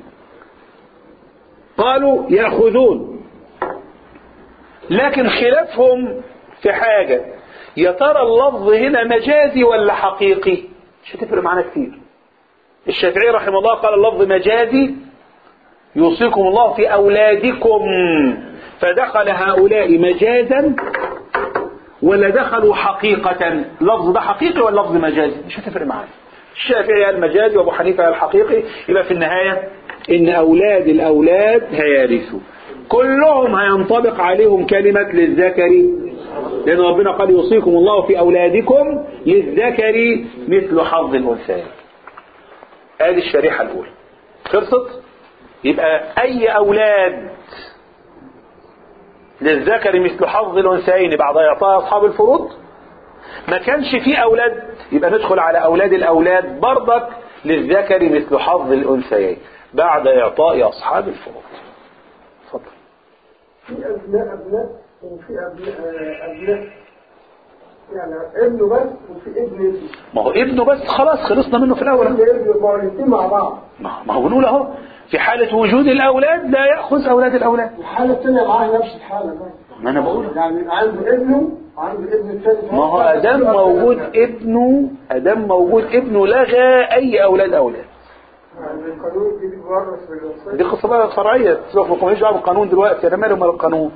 قالوا يأخذون لكن خلافهم في حاجة يا ترى اللفظ هنا مجازي ولا حقيقي مش هتفرق معانا كتير الشافعي رحمه الله قال اللفظ مجازي يوصيكم الله في أولادكم فدخل هؤلاء مجازا ولا دخلوا حقيقة لفظ ده حقيقي ولا لفظ مجازي مش هتفرق معانا الشافعي قال مجازي وابو حنيفه قال حقيقي يبقى في النهاية ان اولاد الاولاد هيرثوا كلهم هينطبق عليهم كلمة للذكر لان ربنا قال يوصيكم الله في اولادكم للذكر مثل حظ الانثيين ادي الشريحة الاولى خلصت يبقى اي اولاد للذكر مثل حظ الانثيين بعد اعطاء اصحاب الفروض ما كانش فيه اولاد يبقى ندخل على اولاد الاولاد برضك للذكر مثل حظ الانثيين بعد اعطاء اصحاب الفروض اتفضل في أبناء أبناء وفي أبناء أبناء يعني ابنه بس وفي ابن ابنه ما هو ابنه بس خلاص خلصنا منه في الاول ابن ابنه ما هو الاثنين مع بعض ما ما هو بنقول اهو في حالة وجود الاولاد لا يأخذ اولاد الاولاد الحالة الثانية معاه نفس الحالة برضه ما انا بقول يعني عنده ابنه وعنده ابن الثاني ما هو ادام موجود ابنه ادام موجود ابنه لغى اي اولاد اولاد يعني القانون دي بيورث في الوصية دي قصة بقى فرعية سيبك ماليش دعوة بالقانون دلوقتي انا مالي ومال القانون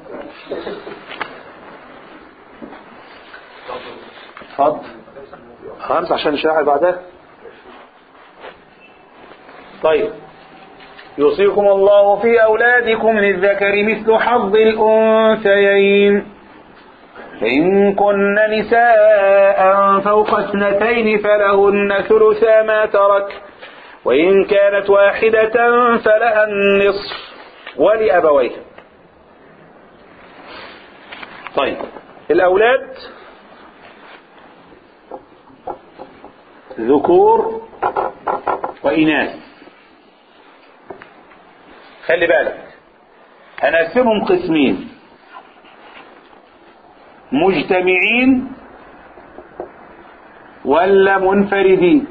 اتفضل خمس عشان الشريحة اللي بعدها طيب يوصيكم الله في أولادكم للذكر مثل حظ الأنثيين فإن كن نساء فوق اثنتين فلهن ثلثا ما ترك وإن كانت واحدة فلها النصف ولأبويه طيب الأولاد ذكور وإناث خلي بالك هنقسمهم قسمين مجتمعين ولا منفردين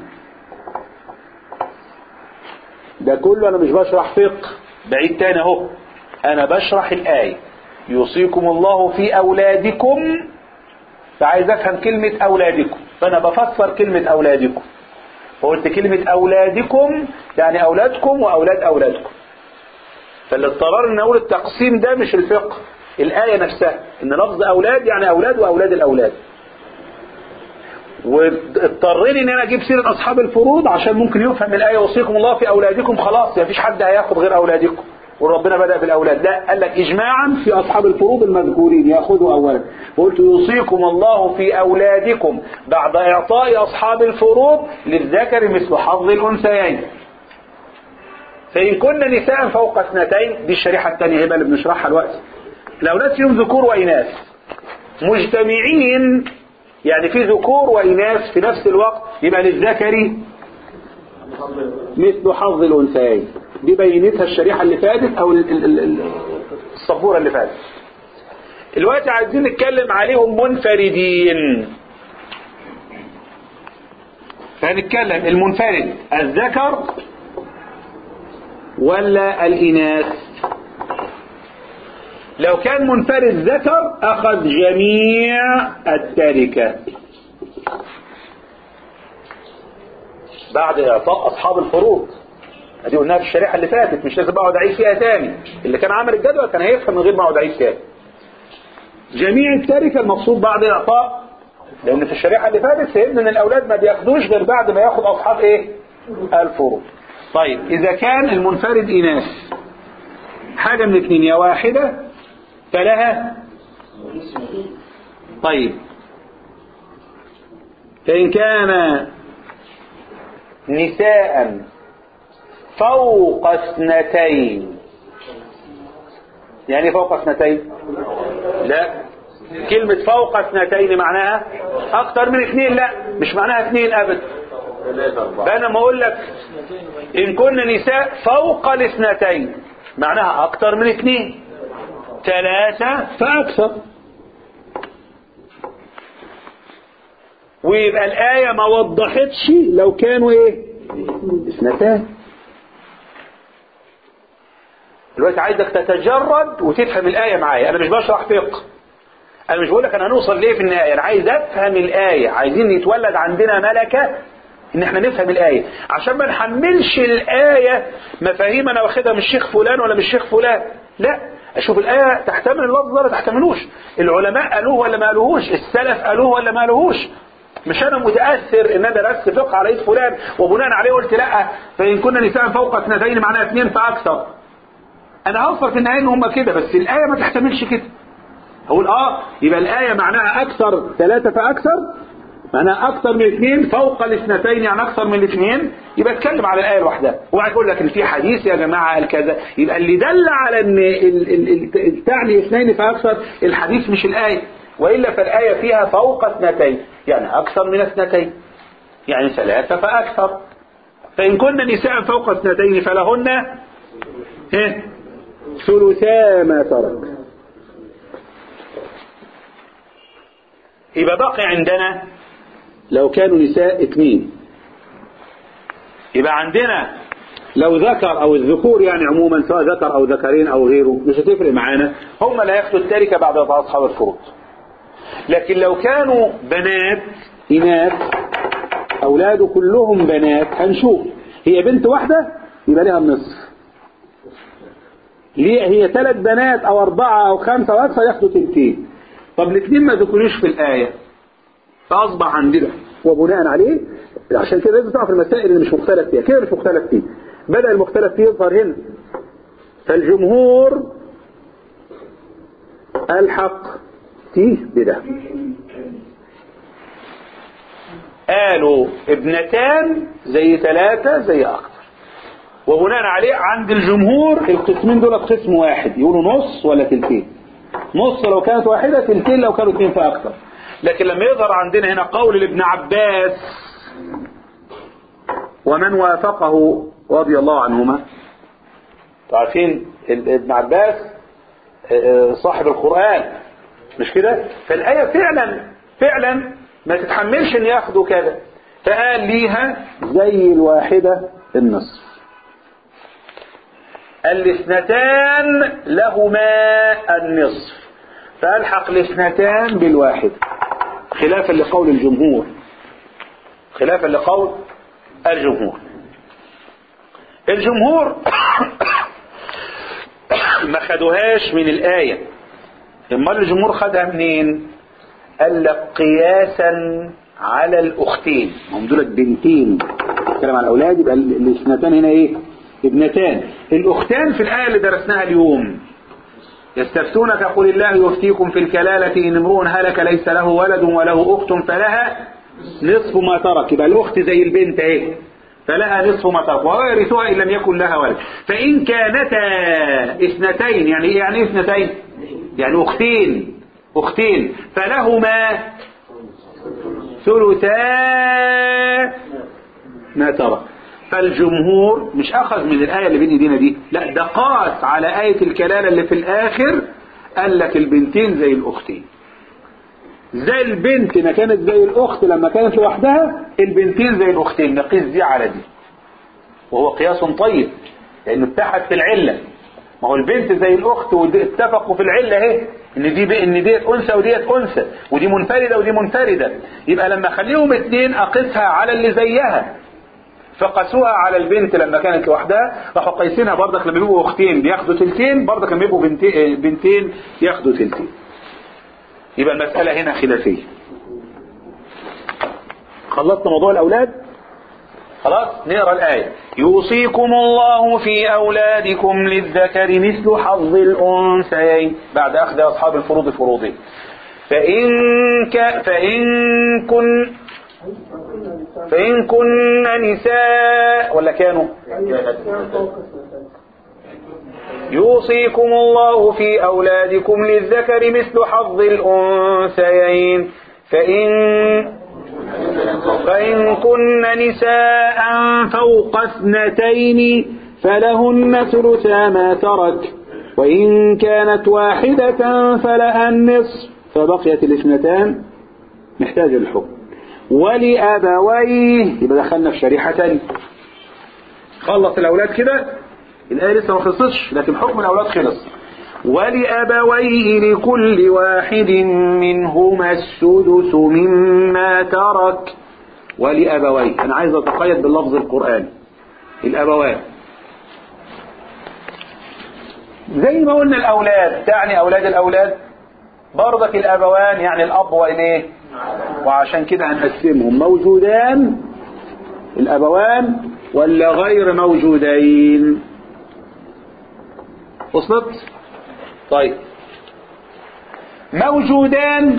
ده كله انا مش بشرح فقه بعيد تاني اهو انا بشرح الايه يوصيكم الله في اولادكم فعايز افهم كلمه اولادكم فانا بفسر كلمه اولادكم فقلت كلمه اولادكم يعني اولادكم واولاد اولادكم فالاضطرار ان اقول التقسيم ده مش الفقه الايه نفسها ان لفظ اولاد يعني اولاد واولاد الاولاد واضطرني ان انا اجيب سيره اصحاب الفروض عشان ممكن يفهم الايه وصيكم الله في اولادكم خلاص مفيش حد هياخد غير اولادكم وربنا بدا بالاولاد لا قال لك اجماعا في اصحاب الفروض المذكورين ياخذوا اولا وقلت يوصيكم الله في اولادكم بعد اعطاء اصحاب الفروض للذكر مثل حظ الانثيين فان كن نساء فوق اثنتين دي الشريحه الثانيه هي بقى اللي بنشرحها دلوقتي الاولاد فيهم ذكور واناث مجتمعين يعني في ذكور وإناث في نفس الوقت يبقى للذكر مثل حظ الأنثيين دي بينتها الشريحة اللي فاتت أو ال- ال- ال- السبورة اللي فاتت الوقت عايزين نتكلم عليهم منفردين فهنتكلم المنفرد الذكر ولا الإناث لو كان منفرد ذكر أخذ جميع التركة بعد إعطاء أصحاب الفروض دي قلناها في الشريحة اللي فاتت مش لازم أقعد أعيد فيها تاني اللي كان عامل الجدول كان هيفهم من غير ما أقعد أعيد تاني جميع التركة المقصود بعد إعطاء لأن في الشريحة اللي فاتت فهمنا إن الأولاد ما بياخدوش غير بعد ما ياخد أصحاب إيه؟ الفروض طيب إذا كان المنفرد إناث حاجة من اثنين يا واحدة فلها طيب فإن كان نساء فوق اثنتين يعني فوق اثنتين لا كلمة فوق اثنتين معناها أكتر من اثنين لا مش معناها اثنين أبدا بقى أنا ما أقول لك إن كنا نساء فوق الاثنتين معناها أكتر من اثنين ثلاثة فأكثر ويبقى الآية ما وضحتش لو كانوا إيه اثنتان دلوقتي عايزك تتجرد وتفهم الآية معايا أنا مش بشرح فقه أنا مش بقول لك أنا هنوصل ليه في النهاية أنا عايز أفهم الآية عايزين يتولد عندنا ملكة إن إحنا نفهم الآية عشان ما نحملش الآية مفاهيم أنا واخدها من الشيخ فلان ولا من الشيخ فلان لا أشوف الآية تحتمل اللفظ ولا تحتملوش العلماء قالوه ولا ما قالوهوش السلف قالوه ولا ما قالوهوش مش انا متاثر ان انا درست فقه على ايد فلان وبناء عليه قلت لا فان كنا نساء فوق اثنتين معناها اثنين فاكثر انا هوصل في النهايه ان هم كده بس الايه ما تحتملش كده هقول اه يبقى الايه معناها اكثر ثلاثه فاكثر معناها اكثر من اثنين فوق الاثنتين يعني اكثر من الاثنين يبقى اتكلم على الايه لوحدها وبعد يقول لك ان في حديث يا جماعه قال كذا يبقى اللي دل على ان ال- ال- ال- تعني اثنين فاكثر الحديث مش الايه والا فالايه فيها فوق اثنتين يعني اكثر من اثنتين يعني ثلاثه فاكثر فان كن نساء فوق اثنتين فلهن ها ثلثا ما ترك يبقى بقي عندنا لو كانوا نساء اثنين يبقى عندنا لو ذكر او الذكور يعني عموما سواء ذكر او ذكرين او غيره مش هتفرق معانا هم اللي هياخدوا التركه بعد وفاه اصحاب الفروض لكن لو كانوا بنات اناث اولاده كلهم بنات هنشوف هي بنت واحده يبقى لها النصف ليه هي ثلاث بنات او اربعه او خمسه واكثر ياخدوا تلتين طب الاثنين ما ذكروش في الايه فاصبح عندنا وبناء عليه عشان كده لازم تعرف المسائل اللي مش مختلف فيها كده مش مختلف فيه بدا المختلف فيه يظهر هنا فالجمهور الحق فيه بده قالوا ابنتان زي ثلاثة زي أكتر وبناء عليه عند الجمهور القسمين دول قسم واحد يقولوا نص ولا تلتين نص لو كانت واحدة تلتين لو كانوا اثنين فأكثر لكن لما يظهر عندنا هنا قول لابن عباس ومن وافقه رضي الله عنهما عارفين ال- ابن عباس آه، صاحب القرآن مش كده فالآية فعلا فعلا ما تتحملش ان ياخدوا كذا فقال ليها زي الواحدة النصف الاثنتان لهما النصف فألحق الاثنتان بالواحد خلافا لقول الجمهور خلافا لقول الجمهور الجمهور ما خدوهاش من الآية امال الجمهور خدها منين قال لك قياسا على الأختين هم دولت بنتين نتكلم عن الأولاد يبقى ال- الاثنتان هنا إيه ابنتان الأختان في الآية اللي درسناها اليوم يستفتونك قل الله يفتيكم في الكلالة إن امرؤ هلك ليس له ولد وله أخت فلها نصف ما ترك يبقى الأخت زي البنت إيه فلها نصف ما ترك ويرثها إن لم يكن لها ولد فإن كانتا اثنتين يعني إيه يعني إيه اثنتين يعني أختين أختين فلهما ثلثا ما ترك فالجمهور مش أخذ من الآية اللي بين ايدينا دي لا ده قاس على آية الكلالة اللي في الآخر قال لك البنتين زي الأختين زي البنت ما كانت زي الأخت لما كانت لوحدها البنتين زي الأختين نقيس دي على دي وهو قياس طيب لأنه اتحد في العلة ما هو البنت زي الأخت واتفقوا في العلة اهي ان دي ان ديت انثى وديت انثى ودي منفردة ودي منفردة يبقى لما اخليهم اتنين اقيسها على اللي زيها فقسوها على البنت لما كانت لوحدها راحوا قايسينها برضك لما بيبقوا اختين بياخدوا تلتين برضك لما بيبقوا بنتين, بنتين ياخدوا تلتين يبقى المسألة هنا خلافية خلصنا موضوع الأولاد خلاص نقرا الآية يوصيكم الله في أولادكم للذكر مثل حظ الأنثيين بعد أخذ أصحاب الفروض فروضهم فإن ك... فإن كن فإن كن نساء ولا كانوا يوصيكم الله في أولادكم للذكر مثل حظ الأنثيين فإن فإن كن نساء فوق اثنتين فلهن ثلثا ما ترك وإن كانت واحدة فلها النصف فبقيت الاثنتان محتاج الحكم ولأبويه يبقى دخلنا في شريحة تانية خلص الأولاد كده الآية لسه ما خلصتش لكن حكم الأولاد خلص ولأبويه لكل واحد منهما السدس مما ترك ولأبويه أنا عايز أتقيد باللفظ القرآني الأبوان زي ما قلنا الأولاد تعني أولاد الأولاد برضك الأبوان يعني الأب والإيه وعشان كده هنقسمهم موجودان الأبوان ولا غير موجودين وصلت طيب موجودان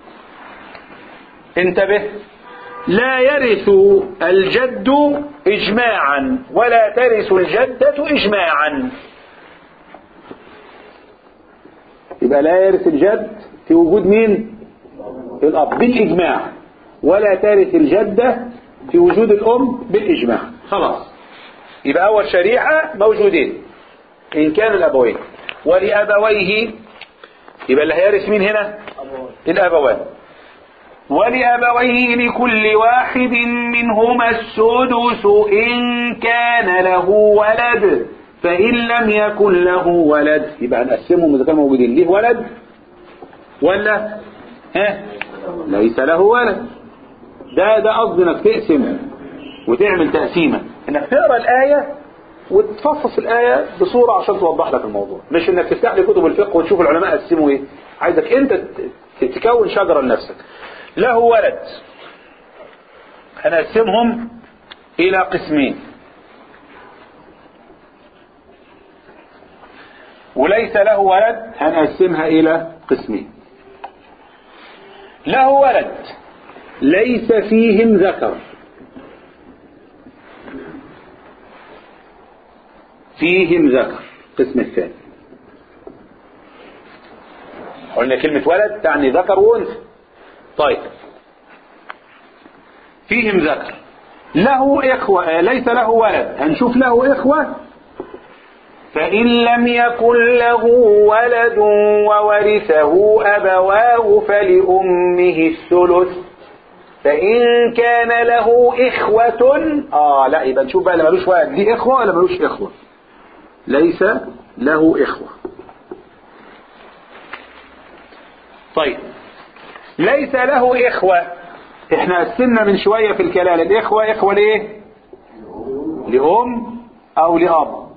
انتبه لا يرث الجد إجماعا ولا ترث الجدة إجماعا يبقى لا يرث الجد في وجود مين الأب بالإجماع ولا ترث الجدة في وجود الأم بالإجماع خلاص يبقى أول شريحة موجودين إن كان الأبوين ولأبويه يبقى اللي هيرث مين هنا الأبوان ولأبويه لكل واحد منهما السدس إن كان له ولد فإن لم يكن له ولد يبقى هنقسمهم إذا كانوا موجودين ليه ولد ولا ها ليس له ولد ده ده قصد انك تقسم وتعمل تقسيمه انك تقرا الايه وتفصص الايه بصوره عشان توضح لك الموضوع مش انك تفتح لي كتب الفقه وتشوف العلماء قسموا ايه عايزك انت ت- تكون شجره لنفسك له ولد هنقسمهم الى قسمين وليس له ولد هنقسمها الى قسمين له ولد ليس فيهم ذكر فيهم ذكر القسم الثاني قلنا كلمة ولد تعني ذكر وانثى طيب فيهم ذكر له إخوة آه، ليس له ولد هنشوف له إخوة فإن لم يكن له ولد وورثه أبواه فلأمه الثلث فإن كان له إخوة آه لا يبقى نشوف بقى اللي ملوش ولد ليه إخوة ولا ملوش إخوة ليس له إخوة طيب ليس له إخوة احنا قسمنا من شوية في الكلام الإخوة إخوة ليه لأم أو لأب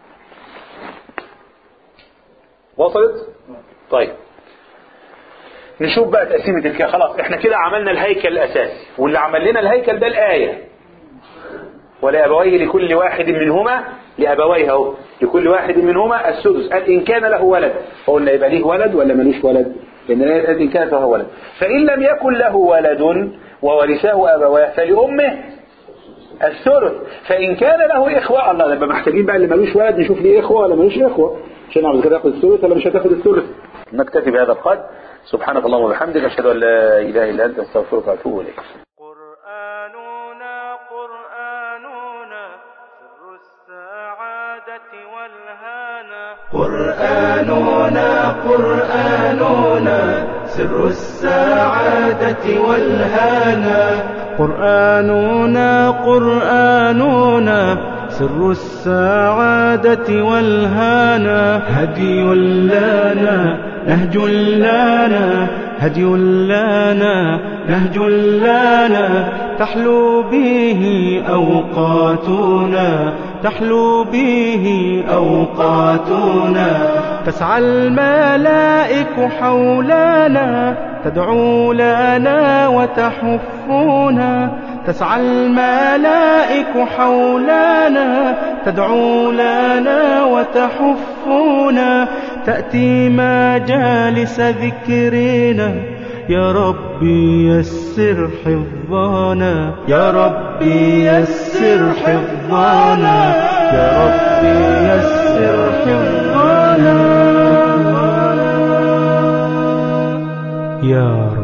وصلت طيب نشوف بقى تقسيمة الكلام خلاص احنا كده عملنا الهيكل الأساسي واللي عمل لنا الهيكل ده الآية ولأبويه لكل واحد منهما لأبويه أهو لكل واحد منهما السدس قال إن كان له ولد فقلنا يبقى ليه ولد ولا ملوش ولد لأن الآية قالت إن كانت له ولد فإن لم يكن له ولد وورثه أبواه فلأمه الثلث فإن كان له إخوة الله يبقى محتاجين بقى اللي ملوش ولد نشوف ليه إخوة ولا ملوش إخوة عشان نعرف كده ياخد الثلث ولا مش هتاخد الثلث نكتفي بهذا القدر سبحانك اللهم وبحمدك أشهد أن لا إله إلا أنت أستغفرك وأتوب إليك قرآننا قرآننا سر السعادة والهانا قرآننا قرآننا سر السعادة والهانا قرآننا قرآننا سر السعادة والهانا هدي لنا نهج لنا هدي لنا نهج لنا تحلو به أوقاتنا تحلو به أوقاتنا تسعى الملائك حولنا تدعو لنا وتحفنا تسعى الملائك حولنا تدعو لنا وتحفنا تأتي مجالس ذكرنا يا ربي يسر حفظنا يا ربي يسر حفظنا يا ربي يسر حفظنا يا رب